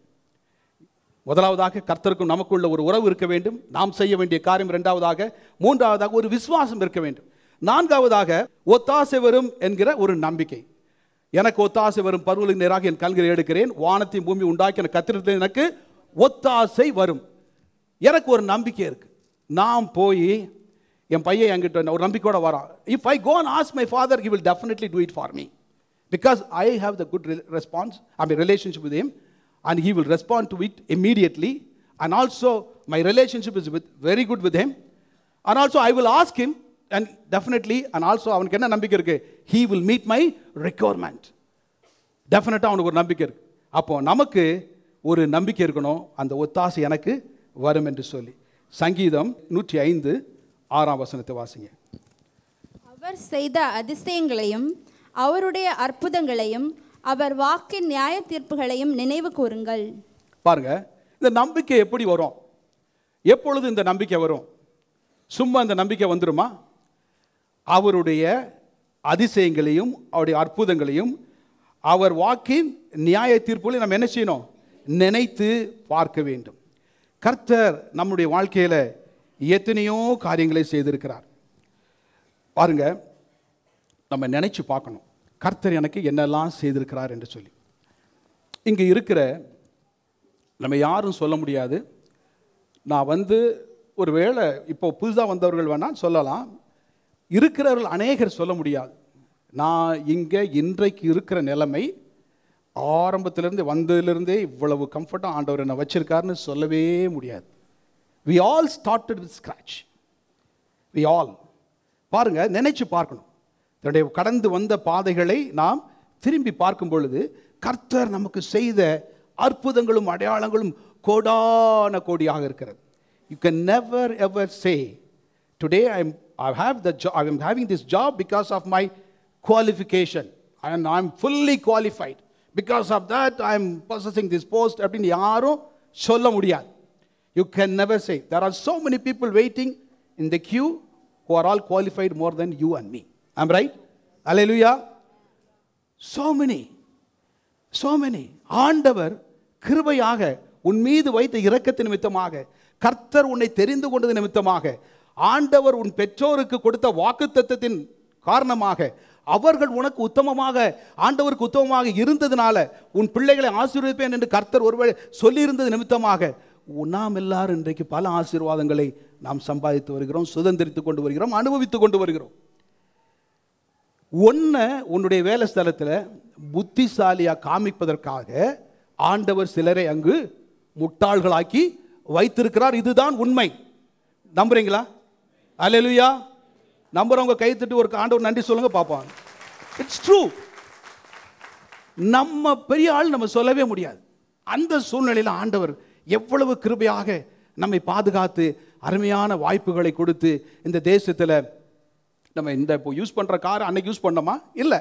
முதலாவதாக கர்த்தருக்கும் நமக்குள்ள ஒரு உறவு இருக்க வேண்டும் நாம் செய்ய வேண்டிய காரியம் இரண்டாவதாக மூன்றாவதாக ஒரு விசுவாசம் இருக்க வேண்டும் நான்காவதாக ஒத்தாசை வரும் என்கிற ஒரு நம்பிக்கை எனக்கு ஒத்தாசை வரும் பருவலுக்கு நேராக என் கல்களை எடுக்கிறேன் வானத்தையும் பூமி உண்டாக்கி எனக்கு கத்திரத்தில் எனக்கு ஒத்தாசை வரும் எனக்கு ஒரு நம்பிக்கை இருக்கு நான் போய் என் பையன் என்கிட்ட ஒரு நம்பிக்கையோட வரான் if I go and ask my father he will definitely do it for me because I have the good response I mean relationship with him and he will respond to it immediately and also my relationship is with very good with him and also I will ask him and definitely and also அவனுக்கு என்ன நம்பிக்கை இருக்கு he will meet my requirement டெஃபினட்டாக அவனுக்கு ஒரு நம்பிக்கை இருக்கு அப்போ நமக்கு ஒரு நம்பிக்கை இருக்கணும் அந்த ஒத்தாசை எனக்கு வரும் என்று சொல்லி சங்கீதம் நூற்றி ஐந்து ஆறாம் வசனத்தை வாசிங்க அவர் செய்த அதிசயங்களையும் அவருடைய அற்புதங்களையும் அவர் வாக்கின் நியாய தீர்ப்புகளையும் நினைவு கூறுங்கள் பாருங்க இந்த நம்பிக்கை எப்படி வரும் எப்பொழுது இந்த நம்பிக்கை வரும் சும்மா இந்த நம்பிக்கை வந்துருமா அவருடைய அதிசயங்களையும் அவருடைய அற்புதங்களையும் அவர் வாக்கின் நியாய தீர்ப்புகளை நம்ம என்ன செய்யணும் நினைத்து பார்க்க வேண்டும் கர்த்தர் நம்முடைய வாழ்க்கையில் எத்தனையோ காரியங்களை செய்திருக்கிறார் பாருங்க நம்ம நினைச்சு பார்க்கணும் கர்த்தர் எனக்கு என்னெல்லாம் செய்திருக்கிறார் என்று சொல்லி இங்கே இருக்கிற நம்ம யாரும் சொல்ல முடியாது நான் வந்து ஒரு வேளை இப்போ புதுசாக வந்தவர்கள் வேணால் சொல்லலாம் இருக்கிறவர்கள் அநேகர் சொல்ல முடியாது நான் இங்கே இன்றைக்கு இருக்கிற நிலைமை ஆரம்பத்திலிருந்து வந்ததிலிருந்தே இவ்வளவு கம்ஃபர்ட்டாக ஆண்டவர் என்னை வச்சிருக்காருன்னு சொல்லவே முடியாது we all started with scratch we all பாருங்க நினைச்சு பார்க்கணும் தன்னுடைய கடந்து வந்த பாதைகளை நாம் திரும்பி பார்க்கும் பொழுது கர்த்தர் நமக்கு செய்த அற்புதங்களும் அடையாளங்களும் கோடான கோடியாக இருக்கிறது you can never ever say today I am I have the ஜா I am having this job because of my qualification and I am fully qualified because of that I am possessing this post அப்படின்னு யாரும் சொல்ல முடியாது You can never say. There are so many people waiting in the queue who are all qualified more than you and me. I'm right? Hallelujah. So many. So many. ஆண்டவர் கிருபையாக உன் மீது வைத்த இரக்கத்தின் நிமித்தமாக கர்த்தர் உன்னை தெரிந்து கொண்டது நிமித்தமாக ஆண்டவர் உன் பெற்றோருக்கு கொடுத்த வாக்குத்தத்தத்தின் காரணமாக அவர்கள் உனக்கு உத்தமமாக ஆண்டவருக்கு உத்தமமாக இருந்ததுனால உன் பிள்ளைகளை ஆசீர்வதிப்பேன் என்று கர்த்தர் ஒருவேளை சொல்லியிருந்தது நிமித்தமாக நாம் எல்லாரும் இன்றைக்கு பல ஆசீர்வாதங்களை நாம் சம்பாதித்து வருகிறோம் சுதந்திரித்து கொண்டு வருகிறோம் அனுபவித்து கொண்டு வருகிறோம் ஒன்றை உன்னுடைய வேலை ஸ்தலத்தில் புத்திசாலியாக காமிப்பதற்காக ஆண்டவர் சிலரை அங்கு முட்டாள்களாக்கி வைத்திருக்கிறார் இதுதான் உண்மை நம்புறீங்களா அல்லேலூயா நம்புறவங்க கை தட்டி ஒரு ஆண்டவர் நன்றி சொல்லுங்க பார்ப்பாங்க இட்ஸ் ட்ரூ நம்ம பெரிய ஆள் நம்ம சொல்லவே முடியாது அந்த சூழ்நிலையில் ஆண்டவர் எவ்வளவு கிருபையாக நம்மை பாதுகாத்து அருமையான வாய்ப்புகளை கொடுத்து இந்த தேசத்தில் நம்ம இந்த இப்போ யூஸ் பண்ணுற கார் அன்னைக்கு யூஸ் பண்ணோமா இல்லை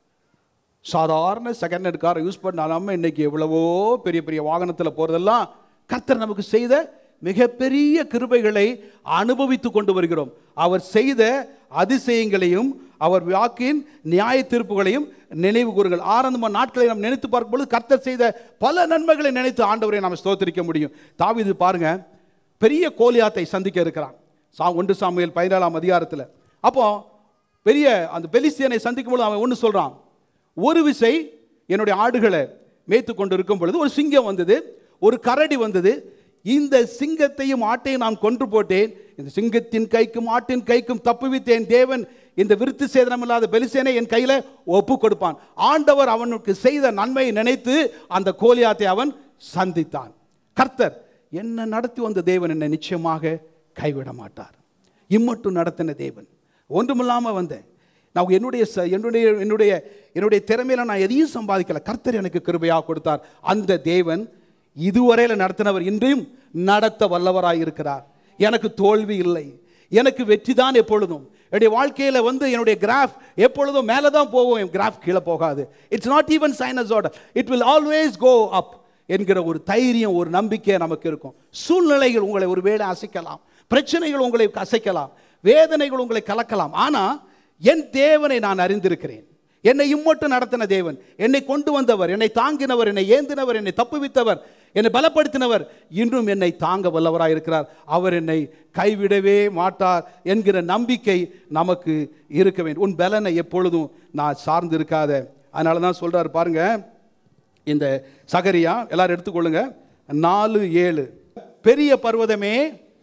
சாதாரண செகண்ட் ஹேண்ட் காரை யூஸ் பண்ணாலாம இன்னைக்கு எவ்வளவோ பெரிய பெரிய வாகனத்தில் போகிறதெல்லாம் கர்த்தர் நமக்கு செய்த மிகப்பெரிய கிருபைகளை அனுபவித்து கொண்டு வருகிறோம் அவர் செய்த அதிசயங்களையும் அவர் வாக்கின் நியாய தீர்ப்புகளையும் நினைவு கூறுங்கள் ஆரம்ப நாட்களை நாம் நினைத்து பார்க்கும்பொழுது கர்த்தர் செய்த பல நன்மைகளை நினைத்து ஆண்டவரை நாம் ஸ்தோத்திரிக்க முடியும் தாவீது பாருங்க பெரிய கோலியாத்தை சந்திக்க இருக்கிறான் சா ஒன்று சாமுவேல் பதினேழாம் அதிகாரத்தில் அப்போ பெரிய அந்த பெலிஸ்தியனை சந்திக்கும் பொழுது அவன் ஒன்று சொல்றான் ஒரு விசை என்னுடைய ஆடுகளை மேய்த்து கொண்டு இருக்கும் பொழுது ஒரு சிங்கம் வந்தது ஒரு கரடி வந்தது இந்த சிங்கத்தையும் ஆட்டையும் நான் கொன்று போட்டேன் இந்த சிங்கத்தின் கைக்கும் ஆட்டின் கைக்கும் தப்புவித்தேன் தேவன் இந்த விருத்து சேதனம் இல்லாத பெலிசேனை என் கையில ஒப்பு கொடுப்பான் ஆண்டவர் அவனுக்கு செய்த நன்மையை நினைத்து அந்த கோலியாத்தை அவன் சந்தித்தான் கர்த்தர் என்ன நடத்தி வந்த தேவன் என்னை நிச்சயமாக கைவிட மாட்டார் இம்மட்டும் நடத்தின தேவன் ஒன்றுமில்லாமல் வந்தேன் நான் என்னுடைய ச- என்னுடைய என்னுடைய என்னுடைய திறமையில நான் எதையும் சம்பாதிக்கல கர்த்தர் எனக்கு கிருபையாக கொடுத்தார் அந்த தேவன் இதுவரையில் நடத்தினவர் இன்றையும் நடத்த வல்லவராய் இருக்கிறார் எனக்கு தோல்வி இல்லை எனக்கு வெற்றி தான் எப்பொழுதும் என்னுடைய வாழ்க்கையில் வந்து என்னுடைய கிராஃப் எப்பொழுதும் மேலே தான் போகும் என் கிராஃப் கீழே போகாது it's not even sinus order it will always go up என்கிற ஒரு தைரியம் ஒரு நம்பிக்கை நமக்கு இருக்கும் சூழ்நிலைகள் உங்களை ஒரு வேளை அசைக்கலாம் பிரச்சனைகள் உங்களை அசைக்கலாம் வேதனைகள் உங்களை கலக்கலாம் ஆனால் என் தேவனை நான் அறிந்திருக்கிறேன் என்னை இம்மட்டும் நடத்தின தேவன் என்னை கொண்டு வந்தவர் என்னை தாங்கினவர் என்னை ஏந்தினவர் என்னை தப்புவித்தவர் என்னை பலப்படுத்தினவர் இன்றும் என்னை தாங்க வல்லவராய் இருக்கிறார் அவர் என்னை கைவிடவே மாட்டார் என்கிற நம்பிக்கை நமக்கு இருக்க வேண்டும் உன் பலனை எப்பொழுதும் நான் சார்ந்து இருக்காத அதனால தான் சொல்றாரு பாருங்க இந்த சகரியா எல்லாரும் எடுத்துக்கொள்ளுங்க நாலு ஏழு பெரிய பர்வதமே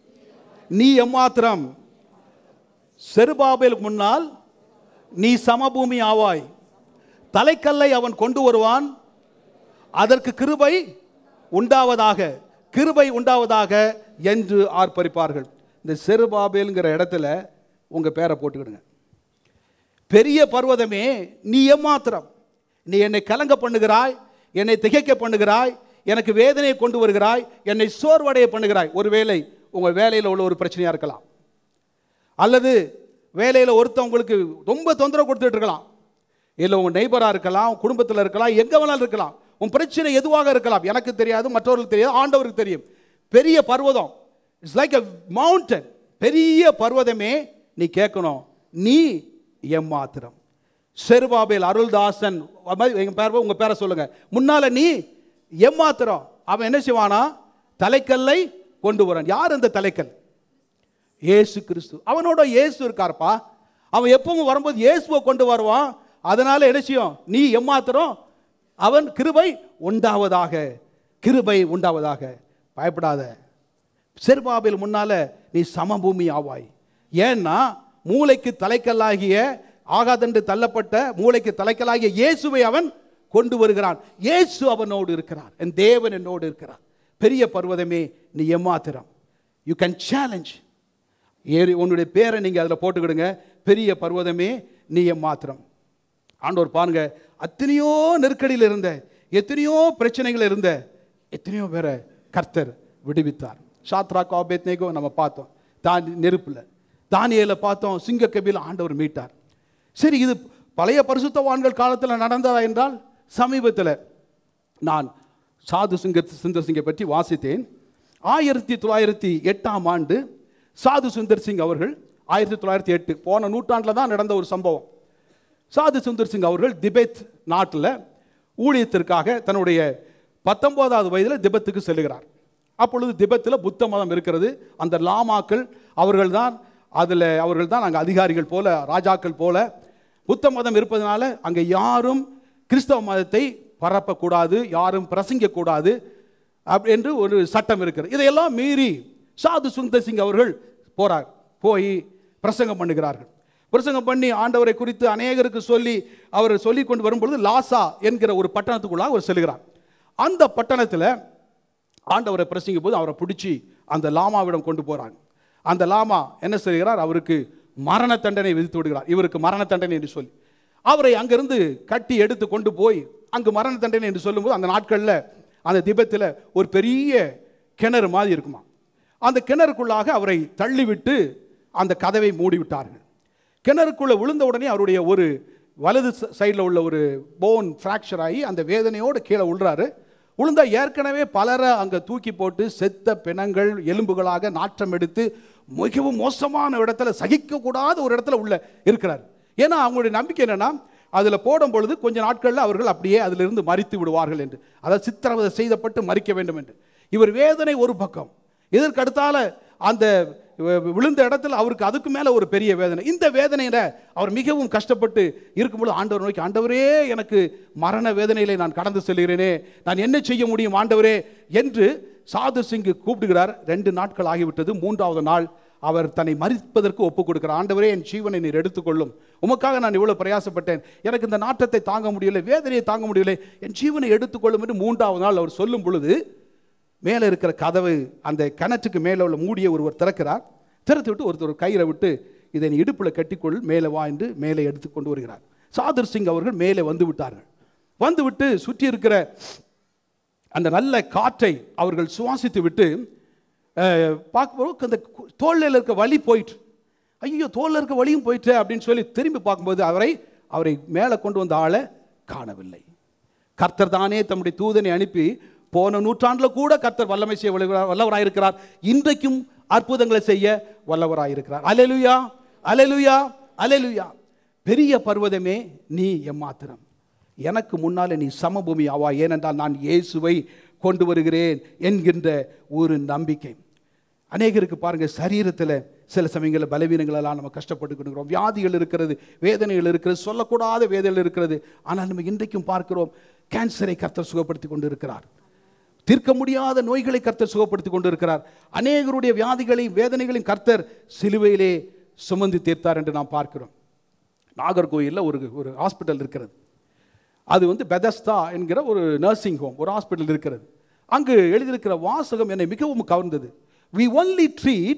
நீ எம்மாத்திரம் செருபாபேலுக்கு முன்னால் நீ சமபூமி ஆவாய் தலைக்கல்லை அவன் கொண்டு வருவான் அதற்கு கிருபை உண்டாவதாக கிருபை உண்டாவதாக என்று ஆர்ப்பரிப்பார்கள் இந்த செருபாபேலுங்கிற இடத்துல உங்க பேரை போட்டுக்கிடுங்க பெரிய பர்வதமே நீ எம்மாத்திரம் நீ என்னை கலங்க பண்ணுகிறாய் என்னை திகைக்க பண்ணுகிறாய் எனக்கு வேதனையை கொண்டு வருகிறாய் என்னை சோர்வடைய பண்ணுகிறாய் ஒருவேளை உங்கள் வேலையில் உள்ள ஒரு பிரச்சனையாக இருக்கலாம் அல்லது வேலையில் ஒருத்தன் உங்களுக்கு ரொம்ப தொந்தரவு கொடுத்துட்டு இருக்கலாம் இல்லை உங்கள் நெய்பராக இருக்கலாம் குடும்பத்தில் இருக்கலாம் எங்கே வேணாலும் இருக்கலாம் உன் பிரச்சனை எதுவாக இருக்கலாம் எனக்கு தெரியாது மற்றவர்களுக்கு தெரியாது ஆண்டவருக்கு தெரியும் பெரிய பர்வதம் இட்ஸ் லைக் அ மவுண்டன் பெரிய பர்வதமே நீ கேட்கணும் நீ எம்மாத்திரம் செருபாபேல் அருள்தாசன் எங்கள் பேர் உங்கள் பேரை சொல்லுங்க முன்னால நீ எம்மாத்திரம் அவன் என்ன செய்வானா தலைக்கல்லை கொண்டு வரான் யார் அந்த தலைக்கல் இயேசு கிறிஸ்து அவனோட இயேசு இருக்கார்ப்பா அவன் எப்பவும் வரும்போது இயேசுவை கொண்டு வருவான் அதனால என்ன செய்யும் நீ எம்மாத்திரம் அவன் கிருபை உண்டாவதாக கிருபை உண்டாவதாக பயப்படாத செருபாபில் முன்னால நீ சமபூமி ஆவாய் ஏன்னா மூளைக்கு தலைக்கல்லாகிய ஆகாதென்று தள்ளப்பட்ட மூளைக்கு தலைக்கல்லாகிய இயேசுவை அவன் கொண்டு வருகிறான் இயேசு அவனோடு இருக்கிறார் என் தேவன் என்னோடு இருக்கிறார் பெரிய பர்வதமே நீ எம்மாத்திரம் யூ கேன் சேலஞ்ச் ஏறி உன்னுடைய பேரை நீங்கள் அதில் போட்டுக்கிடுங்க பெரிய பர்வதமே நீ எம்மாத்திரம் ஆண்டவர் பாருங்க அத்தனையோ நெருக்கடியில் இருந்த எத்தனையோ பிரச்சனைகள் இருந்த எத்தனையோ பேரை கர்த்தர் விடுவித்தார் ஷாத்ரா காபேத் நேகோ நம்ம பார்த்தோம் தான் நெருப்பில் தானியேல பார்த்தோம் சிங்கக்கபில் ஆண்டவர் மீட்டார் சரி இது பழைய பரிசுத்தவான்கள் காலத்தில் நடந்ததா என்றால் சமீபத்தில் நான் சாது சிங்க சுந்தர் சிங்கை பற்றி வாசித்தேன் ஆயிரத்தி தொள்ளாயிரத்தி எட்டாம் ஆண்டு சாது சுந்தர் சிங் அவர்கள் ஆயிரத்தி தொள்ளாயிரத்தி எட்டு போன நூற்றாண்டில் தான் நடந்த ஒரு சம்பவம் சாது சுந்தர் சிங் அவர்கள் திபெத் நாட்டில் ஊழியத்திற்காக தன்னுடைய பத்தொன்பதாவது வயதில் திபெத்துக்கு செல்கிறார் அப்பொழுது திபெத்தில் புத்த மதம் இருக்கிறது அந்த லாமாக்கள் அவர்கள்தான் அதில் அவர்கள் தான் அங்கே அதிகாரிகள் போல ராஜாக்கள் போல புத்த மதம் இருப்பதனால அங்கே யாரும் கிறிஸ்தவ மதத்தை பரப்பக்கூடாது யாரும் பிரசங்கக்கூடாது அப்படி என்று ஒரு சட்டம் இருக்கிறது இதையெல்லாம் மீறி சாது சுந்தர் சிங் அவர்கள் போறார் போய் பிரசங்கம் பண்ணுகிறார்கள் பிரசங்கம் பண்ணி ஆண்டவரை குறித்து அநேகருக்கு சொல்லி அவர் சொல்லி கொண்டு வரும்பொழுது லாசா என்கிற ஒரு பட்டணத்துக்குள்ளாக அவர் செல்கிறார் அந்த பட்டணத்தில் ஆண்டவரை பிரசங்கும் போது அவரை பிடிச்சி அந்த லாமாவிடம் கொண்டு போறாங்க அந்த லாமா என்ன செய்கிறார் அவருக்கு மரண தண்டனை விதித்து விடுகிறார் இவருக்கு மரண தண்டனை என்று சொல்லி அவரை அங்கிருந்து கட்டி எடுத்து கொண்டு போய் அங்கு மரண தண்டனை என்று சொல்லும்போது அந்த நாட்களில் அந்த திபத்தில் ஒரு பெரிய கிணறு மாதிரி இருக்குமா அந்த கிணறுக்குள்ளாக அவரை தள்ளிவிட்டு அந்த கதவை மூடி விட்டார்கள் கிணறுக்குள்ளே விழுந்த உடனே அவருடைய ஒரு வலது சைடில் உள்ள ஒரு போன் ஃப்ராக்சர் ஆகி அந்த வேதனையோடு கீழே விழுறாரு விழுந்தா ஏற்கனவே பலரை அங்கே தூக்கி போட்டு செத்த பிணங்கள் எலும்புகளாக நாற்றம் எடுத்து மிகவும் மோசமான இடத்துல சகிக்கக்கூடாத ஒரு இடத்துல உள்ள இருக்கிறார் ஏன்னா அவங்களுடைய நம்பிக்கை என்னன்னா அதில் போடும் பொழுது கொஞ்ச நாட்களில் அவர்கள் அப்படியே அதிலிருந்து மறித்து விடுவார்கள் என்று அதாவது சித்திரவதை செய்தப்பட்டு மறிக்க வேண்டும் என்று இவர் வேதனை ஒரு பக்கம் இதற்கு அடுத்தால அந்த வி- விழுந்த இடத்துல அவருக்கு அதுக்கு மேலே ஒரு பெரிய வேதனை இந்த வேதனையில அவர் மிகவும் கஷ்டப்பட்டு இருக்கும்பொழுது ஆண்டவர் நோக்கி ஆண்டவரே எனக்கு மரண வேதனையிலே நான் கடந்து செல்கிறேனே நான் என்ன செய்ய முடியும் ஆண்டவரே என்று சாது சிங் கூப்பிடுகிறார் ரெண்டு நாட்கள் ஆகிவிட்டது மூன்றாவது நாள் அவர் தன்னை மறிப்பதற்கு ஒப்புக் கொடுக்கிறார் ஆண்டவரே என் ஜீவனை நீர் எடுத்துக்கொள்ளும் உமக்காக நான் இவ்வளவு பிரயாசப்பட்டேன் எனக்கு இந்த நாட்டத்தை தாங்க முடியலை வேதனையை தாங்க முடியலை என் ஜீவனை எடுத்துக்கொள்ளும் என்று மூன்றாவது நாள் அவர் சொல்லும் பொழுது மேலே இருக்கிற கதவு அந்த கிணற்றுக்கு மேலே உள்ள மூடிய ஒருவர் திறக்கிறார் திறத்து விட்டு ஒருத்தர் ஒரு கயிறை விட்டு இதை நீ இடுப்பில் கட்டிக்கொள் மேலே வா என்று மேலே எடுத்து கொண்டு வருகிறார் சாதர் சிங் அவர்கள் மேலே வந்து விட்டார்கள் வந்து விட்டு சுற்றி இருக்கிற அந்த நல்ல காற்றை அவர்கள் சுவாசித்து விட்டு அஹ், பார்க்கும்போது அந்த தோளில் இருக்க வலி போயிட்டு ஐயோ தோளில் இருக்க வலியும் போயிட்டு அப்படின்னு சொல்லி திரும்பி பார்க்கும்போது அவரை அவரை மேலே கொண்டு வந்த ஆளை காணவில்லை கர்த்தர் தானே தம்முடைய தூதனை அனுப்பி போன நூற்றாண்டில் கூட கர்த்தர் வல்லமை செய்ய வல்லவரா- வல்லவராயிருக்கிறார் இன்றைக்கும் அற்புதங்களை செய்ய வல்லவராயிருக்கிறார் அலலுயா அலலுயா அலலுயா பெரிய பர்வதமே நீ எம்மாத்திரம் எனக்கு முன்னாலே நீ சமபூமி ஆவா ஏனென்றால் நான் இயேசுவை கொண்டு வருகிறேன் என்கின்ற ஒரு நம்பிக்கை அநேகருக்கு பாருங்க சரீரத்தில் சில சமயங்களில் பலவீனங்களெல்லாம் நம்ம கஷ்டப்பட்டு இருக்கிறோம் வியாதிகள் இருக்கிறது வேதனைகள் இருக்கிறது சொல்லக்கூடாத வேதனைகள் இருக்கிறது ஆனால் நம்ம இன்றைக்கும் பார்க்கிறோம் கேன்சரை கர்த்தர் சுகப்படுத்தி கொண்டு இருக்கிறார் தீர்க்க முடியாத நோய்களை கர்த்தர் சுகப்படுத்தி கொண்டு இருக்கிறார் அநேகருடைய வியாதிகளையும் வேதனைகளையும் கர்த்தர் சிலுவையிலே சுமந்து தீர்த்தார் என்று நாம் பார்க்கிறோம் நாகர்கோயிலில் ஒரு ஒரு ஹாஸ்பிட்டல் இருக்கிறது அது வந்து பெதஸ்தா என்கிற ஒரு நர்சிங் ஹோம் ஒரு ஹாஸ்பிட்டல் இருக்கிறது அங்கு எழுதியிருக்கிற வாசகம் என்னை மிகவும் கவர்ந்தது we only treat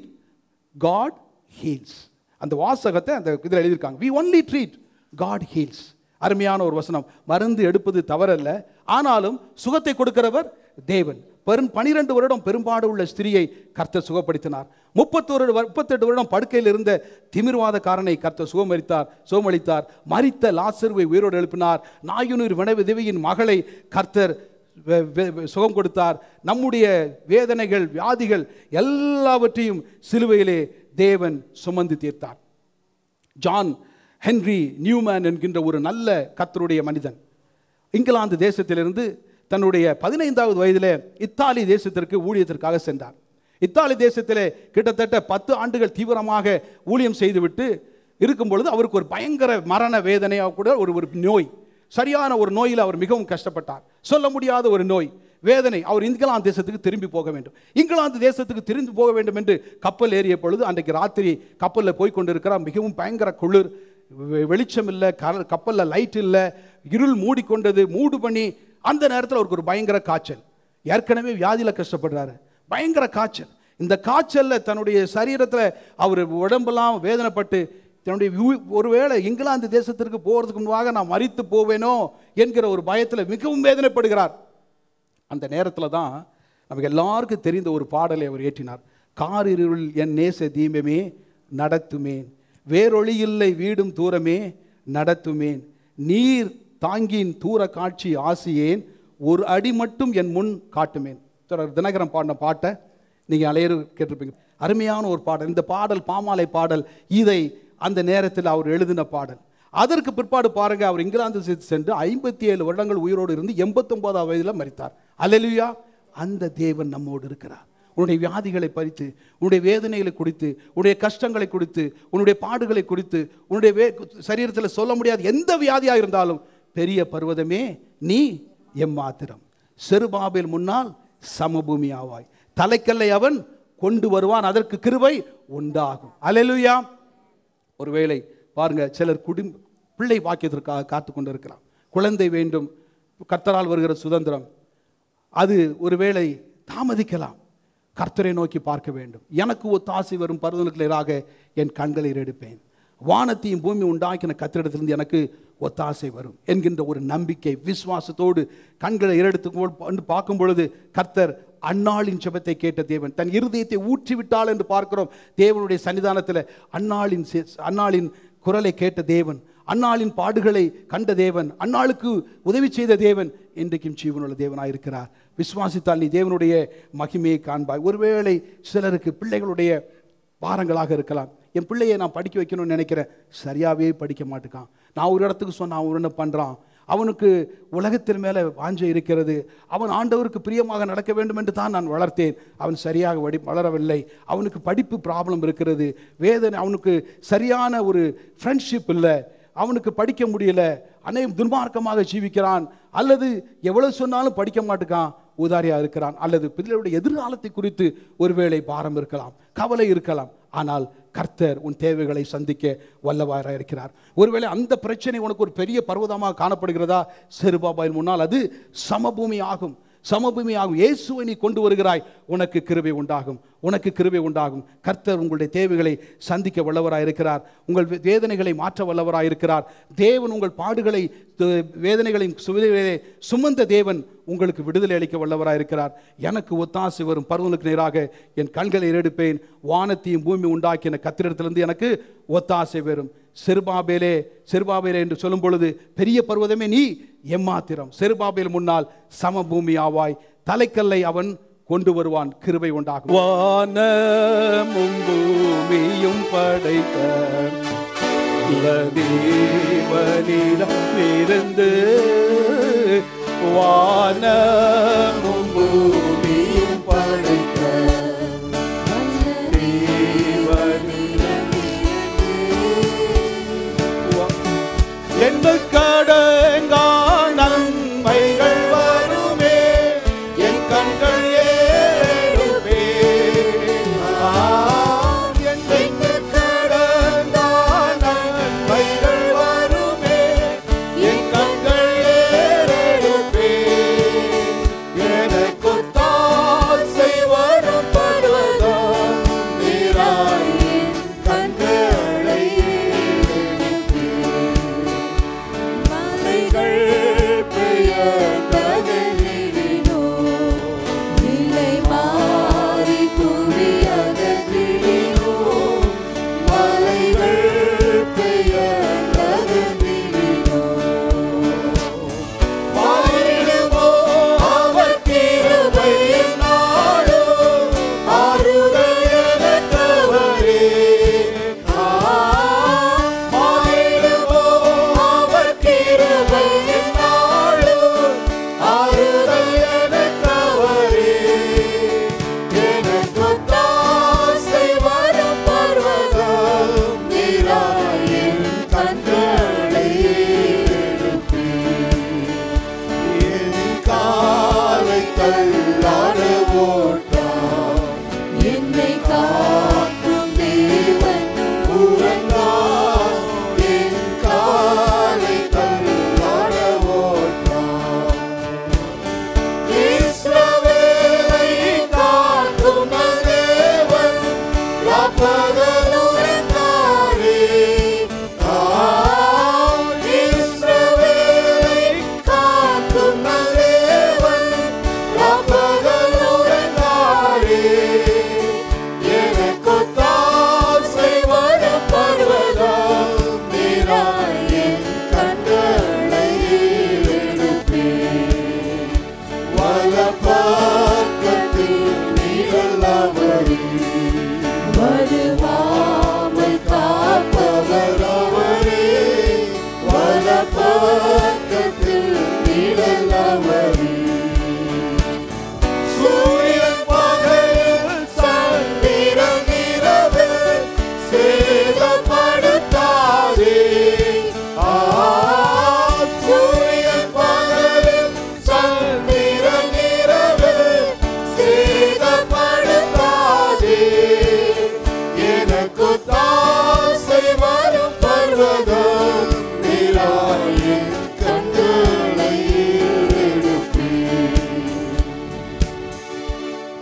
God heals அந்த வாசகத்தை அந்த இதில் எழுதியிருக்காங்க we only treat God heals அருமையான ஒரு வசனம் மருந்து எடுப்பது தவறல்ல ஆனாலும் சுகத்தை கொடுக்கிறவர் தேவன் பெரும் பனிரெண்டு வருடம் பெரும்பாடு உள்ள ஸ்திரியை கர்த்தர் சுகப்படுத்தினார் முப்பத்தோரு முப்பத்தெட்டு வருடம் படுக்கையில் இருந்த திமிர்வாதக்காரனை கர்த்தர் சுகமளித்தார் சுகமளித்தார் மரித்த லாசருவை உயிரோடு எழுப்பினார் நாயுனூர் வினவிதவியின் மகளை கர்த்தர் வெ- வெ- வெ- சுகம் கொடுத்தார் நம்முடைய வேதனைகள் வியாதிகள் எல்லாவற்றையும் சிலுவையிலே தேவன் சுமந்து தீர்த்தார் ஜான் ஹென்ரி நியூமேன் என்கின்ற ஒரு நல்ல கர்த்தருடைய மனிதன் இங்கிலாந்து தேசத்திலிருந்து தன்னுடைய பதினைந்தாவது வயதிலே இத்தாலி தேசத்திற்கு ஊழியத்திற்காக சென்றார் இத்தாலி தேசத்திலே கிட்டத்தட்ட பத்து ஆண்டுகள் தீவிரமாக ஊழியம் செய்துவிட்டு இருக்கும் பொழுது அவருக்கு ஒரு பயங்கர மரண வேதனையாக கூட ஒரு ஒரு நோய் சரியான ஒரு நோயில் அவர் மிகவும் கஷ்டப்பட்டார் சொல்ல முடியாத ஒரு நோய் வேதனை அவர் இங்கிலாந்து தேசத்துக்கு திரும்பி போக வேண்டும் இங்கிலாந்து தேசத்துக்கு திரும்பி போக வேண்டும் என்று கப்பல் ஏறிய பொழுது அன்றைக்கு ராத்திரி கப்பலில் போய் கொண்டிருக்கிறார் மிகவும் பயங்கர குளிர் வெ- வெளிச்சம் இல்லை கர கப்பலில் லைட் இல்லை இருள் மூடிக்கொண்டது மூடு பண்ணி அந்த நேரத்தில் அவருக்கு ஒரு பயங்கர காய்ச்சல் ஏற்கனவே வியாதியில் கஷ்டப்படுறாரு பயங்கர காய்ச்சல் இந்த காய்ச்சல்ல தன்னுடைய சரீரத்தில் அவர் உடம்பெல்லாம் வேதனைப்பட்டு தன்னுடைய வி- ஒருவேளை இங்கிலாந்து தேசத்திற்கு போகிறதுக்கு முன்பாக நான் மறித்து போவேனோ என்கிற ஒரு பயத்தில் மிகவும் வேதனைப்படுகிறார் அந்த நேரத்தில் தான் நமக்கு எல்லாருக்கும் தெரிந்த ஒரு பாடலை அவர் ஏற்றினார் காரிருள் என் நேச தீபமே நடத்துமேன் வேறொளி இல்லை வீடும் தூரமே நடத்துமேன் நீர் தாங்கின் தூர காட்சி ஆசியேன் ஒரு அடி மட்டும் என் முன் காட்டுமேன் தொடர் தினகரன் பாடின பாட்டை நீங்கள் அலையரு கேட்டிருப்பீங்க அருமையான ஒரு பாடல் இந்த பாடல் பாமாலை பாடல் இதை அந்த நேரத்தில் அவர் எழுதின பாடல் அதற்கு பிற்பாடு பாருங்க அவர் இங்கிலாந்து செ- சென்று ஐம்பத்தி ஏழு வருடங்கள் உயிரோடு இருந்து எண்பத்தொன்பதாம் வயதில் மரித்தார் அல்லேலூயா அந்த தேவன் நம்மோடு இருக்கிறார் உன்னுடைய வியாதிகளை பறித்து உன்னுடைய வேதனைகளை குறித்து உன்னுடைய கஷ்டங்களை குறித்து உன்னுடைய பாடுகளை குறித்து உன்னுடைய வே சரீரத்தில் சொல்ல முடியாத எந்த வியாதியாக இருந்தாலும் பெரிய பர்வதமே நீ எம்மாத்திரம் செருபாபேல் முன்னால் சமபூமி ஆவாய் தலைக்கல்லை அவன் கொண்டு வருவான் அதற்கு கிருபை உண்டாகும் அல்லேலூயா ஒருவேளை பாருங்க சிலர் குடும்ப பிள்ளை வாக்கியத்திற்காக காத்து கொண்டு இருக்கிறான் குழந்தை வேண்டும் கர்த்தரால் வருகிற சுதந்திரம் அது ஒருவேளை தாமதிக்கலாம் கர்த்தரை நோக்கி பார்க்க வேண்டும் எனக்கு ஒத்தாசை வரும் பருவனுக்குள்ளாக என் கண்களை எடுப்பேன் வானத்தையும் பூமி உண்டாக்கின கத்திரிடத்திலிருந்து எனக்கு ஒத்தாசை வரும் என்கின்ற ஒரு நம்பிக்கை விசுவாசத்தோடு கண்களை ஏறெடுத்து பார்க்கும் பொழுது கர்த்தர் அன்னாளின் ஜெபத்தை கேட்ட தேவன் தன் இருதயத்தை ஊற்றி விட்டாள் என்று பார்க்கிறோம் தேவனுடைய சன்னிதானத்தில் அன்னாளின் சே- அன்னாளின் குரலை கேட்ட தேவன் அன்னாளின் பாடுகளை கண்ட தேவன் அன்னாளுக்கு உதவி செய்த தேவன் இன்றைக்கும் ஜீவனுள்ள தேவனாய் இருக்கிறார் விசுவாசித்தால் நீ தேவனுடைய மகிமையை காண்பாய் ஒருவேளை சிலருக்கு பிள்ளைகளுடைய பாரங்களாக இருக்கலாம் என் பிள்ளையை நான் படிக்க வைக்கணும்னு நினைக்கிறேன் சரியாகவே படிக்க மாட்டேக்கான் நான் ஒரு இடத்துக்கு சொன்ன அவன் என்ன பண்ணுறான் அவனுக்கு உலகத்தின் மேலே வாஞ்சை இருக்கிறது அவன் ஆண்டவருக்கு பிரியமாக நடக்க வேண்டும் என்று தான் நான் வளர்த்தேன் அவன் சரியாக வடி வளரவில்லை அவனுக்கு படிப்பு ப்ராப்ளம் இருக்கிறது வேதனை அவனுக்கு சரியான ஒரு ஃப்ரெண்ட்ஷிப் இல்லை அவனுக்கு படிக்க முடியல அனை துன்மார்க்கமாக ஜீவிக்கிறான் அல்லது எவ்வளவு சொன்னாலும் படிக்க மாட்டேக்கான் ஊதாரியா இருக்கிறான் அல்லது பிள்ளைகளுடைய எதிர்காலத்தை குறித்து ஒருவேளை பாரம் இருக்கலாம் கவலை இருக்கலாம் ஆனால் கர்த்தர் உன் தேவைகளை சந்திக்க வல்லவாராக இருக்கிறார் ஒருவேளை அந்த பிரச்சனை உனக்கு ஒரு பெரிய பர்வதமாக காணப்படுகிறதா செருபாபாயின் முன்னால் அது சமபூமி ஆகும் சமபூமி ஆகும் இயேசுவை நீ கொண்டு வருகிறாய் உனக்கு கிருபை உண்டாகும் உனக்கு கிருபை உண்டாகும் கர்த்தர் உங்களுடைய தேவைகளை சந்திக்க வல்லவராய் இருக்கிறார் உங்கள் வே- வேதனைகளை மாற்ற வல்லவராய் இருக்கிறார் தேவன் உங்கள் பாடுகளை து- வேதனைகளையும் சுவிதைகளை சுமந்த தேவன் உங்களுக்கு விடுதலை அளிக்க வல்லவராய் இருக்கிறார் எனக்கு ஒத்தாசை வரும் பருவனுக்கு நேராக என் கண்களை எடுப்பேன் வானத்தையும் பூமி உண்டாக்கின கத்திரத்திலிருந்து எனக்கு ஒத்தாசை வரும் செருபாபேலே செருபாபேலே என்று சொல்லும் பொழுது பெரிய பர்வதமே நீ எம்மாத்திரம் செருபாபேல் முன்னால் சமபூமி ஆவாய் தலைக்கல்லை அவன் கொண்டு வருவான் கிருபை உண்டாகும் வானமும் பூமியும் படைத்த தேவனிடமிருந்து வானமும் பூமியும் படைத்த தேவனிடமிருந்து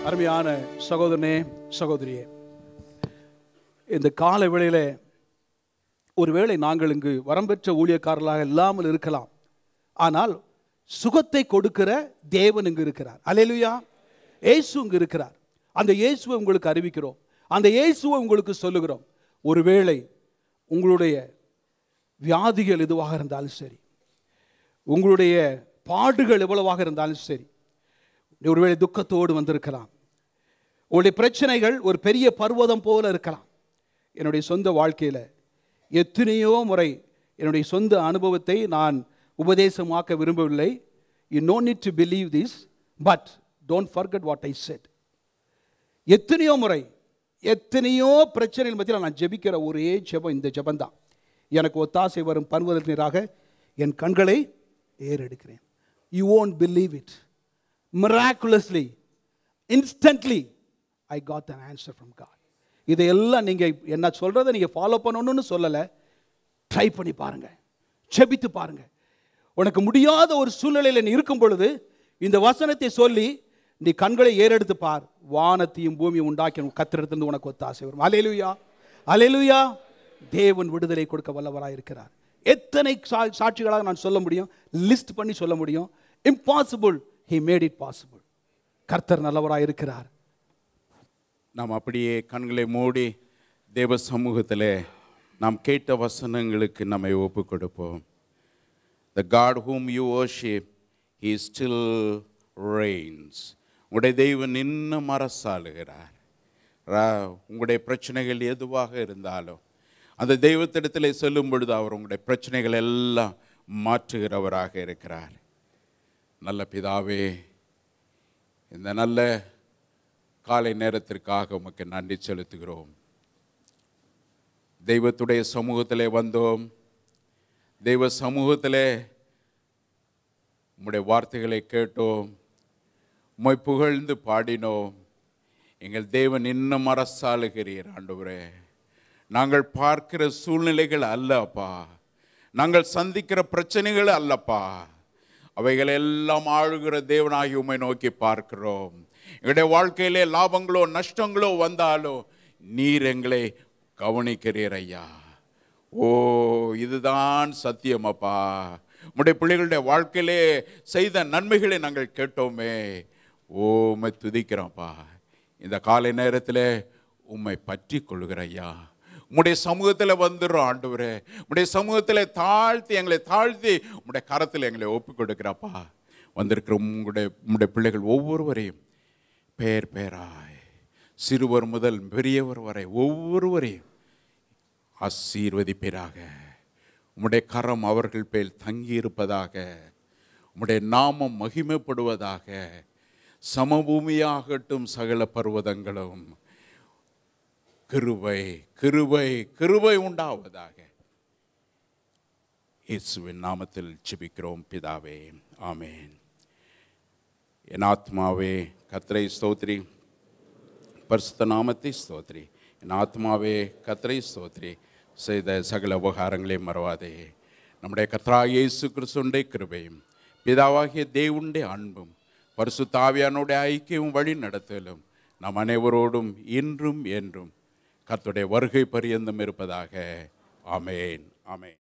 அருமையான சகோதரனே சகோதரியே இந்த கால வேளையிலே ஒருவேளை நாங்கள் இங்கு வரம்பெற்ற ஊழியக்காரர்களாக இல்லாமல் இருக்கலாம் ஆனால் சுகத்தை கொடுக்கிற தேவன் இங்கு இருக்கிறார் அலையலுயா இயேசு இங்கு இருக்கிறார் அந்த இயேசுவை உங்களுக்கு அறிவிக்கிறோம் அந்த இயேசுவை உங்களுக்கு சொல்லுகிறோம் ஒருவேளை உங்களுடைய வியாதிகள் எதுவாக இருந்தாலும் சரி உங்களுடைய பாடுகள் எவ்வளவாக இருந்தாலும் சரி ஒருவேளை துக்கத்தோடு வந்திருக்கலாம் உங்களுடைய பிரச்சனைகள் ஒரு பெரிய பர்வதம் போல இருக்கலாம் என்னுடைய சொந்த வாழ்க்கையில் எத்தனையோ முறை என்னுடைய சொந்த அனுபவத்தை நான் உபதேசமாக்க விரும்பவில்லை you no need to believe this but don't forget what I said எத்தனையோ முறை எத்தனையோ பிரச்சனைகள் மத்தியில் நான் ஜெபிக்கிற ஒரே ஜெபம் இந்த ஜெபந்தான் எனக்கு ஒத்தாசை வரும் பருவதத்தினராக என் கண்களை ஏறெடுக்கிறேன் you won't believe it miraculously instantly I got an answer from God இதையெல்லாம் நீங்கள் என்ன சொல்கிறத நீங்கள் ஃபாலோ பண்ணணும்னு சொல்லலை ட்ரை பண்ணி பாருங்க செபித்து பாருங்க உனக்கு முடியாத ஒரு சூழ்நிலையில் நீ இருக்கும் பொழுது இந்த வசனத்தை சொல்லி நீ கண்களை ஏறெடுத்து பார் வானத்தையும் பூமியும் உண்டாக்கி கத்திரத்திலிருந்து உனக்கு ஒத்தாசை வரும் அலையலுயா அலையலுயா தேவன் விடுதலை கொடுக்க வல்லவராக இருக்கிறார் எத்தனை சா- சாட்சிகளாக நான் சொல்ல முடியும் லிஸ்ட் பண்ணி சொல்ல முடியும் impossible he made it possible கர்த்தர் நல்லவராக இருக்கிறார் நாம் அப்படியே கண்களை மூடி தேவ சமூகத்தில் நாம் கேட்ட வசனங்களுக்கு நம்மை ஒப்பு கொடுப்போம் the God whom you worship he still reigns உங்களுடைய தெய்வம் இன்னும் அரசாளுகிறார் ரா- உங்களுடைய பிரச்சனைகள் எதுவாக இருந்தாலும் அந்த தெய்வத்திடத்தில் செல்லும் பொழுது அவர் உங்களுடைய பிரச்சனைகள் எல்லாம் மாற்றுகிறவராக இருக்கிறார் நல்ல பிதாவே இந்த நல்ல காலை நேரத்திற்காக உமக்கு நன்றி செலுத்துகிறோம் தெய்வத்துடைய சமூகத்திலே வந்தோம் தெய்வ சமூகத்திலே உம்முடைய வார்த்தைகளை கேட்டோம் உம்மை புகழ்ந்து பாடினோம் எங்கள் தேவன் இன்னும் அரசாளுகிறீர் ஆண்டவரே நாங்கள் பார்க்கிற சூழ்நிலைகள் அல்ல அப்பா நாங்கள் சந்திக்கிற பிரச்சனைகள் அல்லப்பா அவைகள் எல்லாம் ஆளுகிற தேவனாகி உம்மை நோக்கி பார்க்கிறோம் எங்களுடைய வாழ்க்கையிலே லாபங்களோ நஷ்டங்களோ வந்தாலோ நீர் எங்களை கவனிக்கிறீர் ஐயா ஓ இதுதான் சத்தியம் அப்பா உம்முடைய பிள்ளைகளுடைய வாழ்க்கையிலே செய்த நன்மைகளை நாங்கள் கேட்டோமே ஓ உம்மை துதிக்கிறோம்ப்பா இந்த காலை நேரத்தில் உம்மை பற்றி கொள்கிற ஐயா உம்முடைய சமூகத்தில் வந்துடுறோம் ஆண்டவரே உம்முடைய சமூகத்தில் தாழ்த்தி எங்களை தாழ்த்தி உம்முடைய கரத்தில் எங்களை ஒப்பு கொடுக்குறப்பா வந்திருக்கிற உங்களுடைய உம்முடைய பிள்ளைகள் ஒவ்வொருவரையும் பெயர் பெயராய் சிறுவர் முதல் பெரியவர் வரை ஒவ்வொருவரையும் ஆசீர்வதிப்பீராக உம்முடைய கரம் அவர்கள் பேர் தங்கியிருப்பதாக உம்முடைய நாமம் மகிமைப்படுவதாக சமபூமியாகட்டும் சகல பர்வதங்களும் கிருபை கிருபை கிருபை உண்டாவதாக இயேசுவின் நாமத்தில் ஜெபிக்கிறோம் பிதாவே ஆமென் என் ஆத்மாவே கத்ரை ஸ்தோத்ரி பரிசுத்த நாமத்தை ஸ்தோத்ரி என் ஆத்மாவே கத்ரை ஸ்தோத்ரி செய்த சகல உபகாரங்களையும் மறவாதே நம்முடைய கத்ரா இயேசு கிறிஸ்துடைய கிருபையும் பிதாவாகிய தேவனுடைய அன்பும் பரிசுத்தாவியானுடைய ஐக்கியமும் வழி நடத்தலும் நம் அனைவரோடும் இன்றும் என்றும் கர்த்தருடைய வருகை பரியந்தம் இருப்பதாக ஆமென் ஆமென்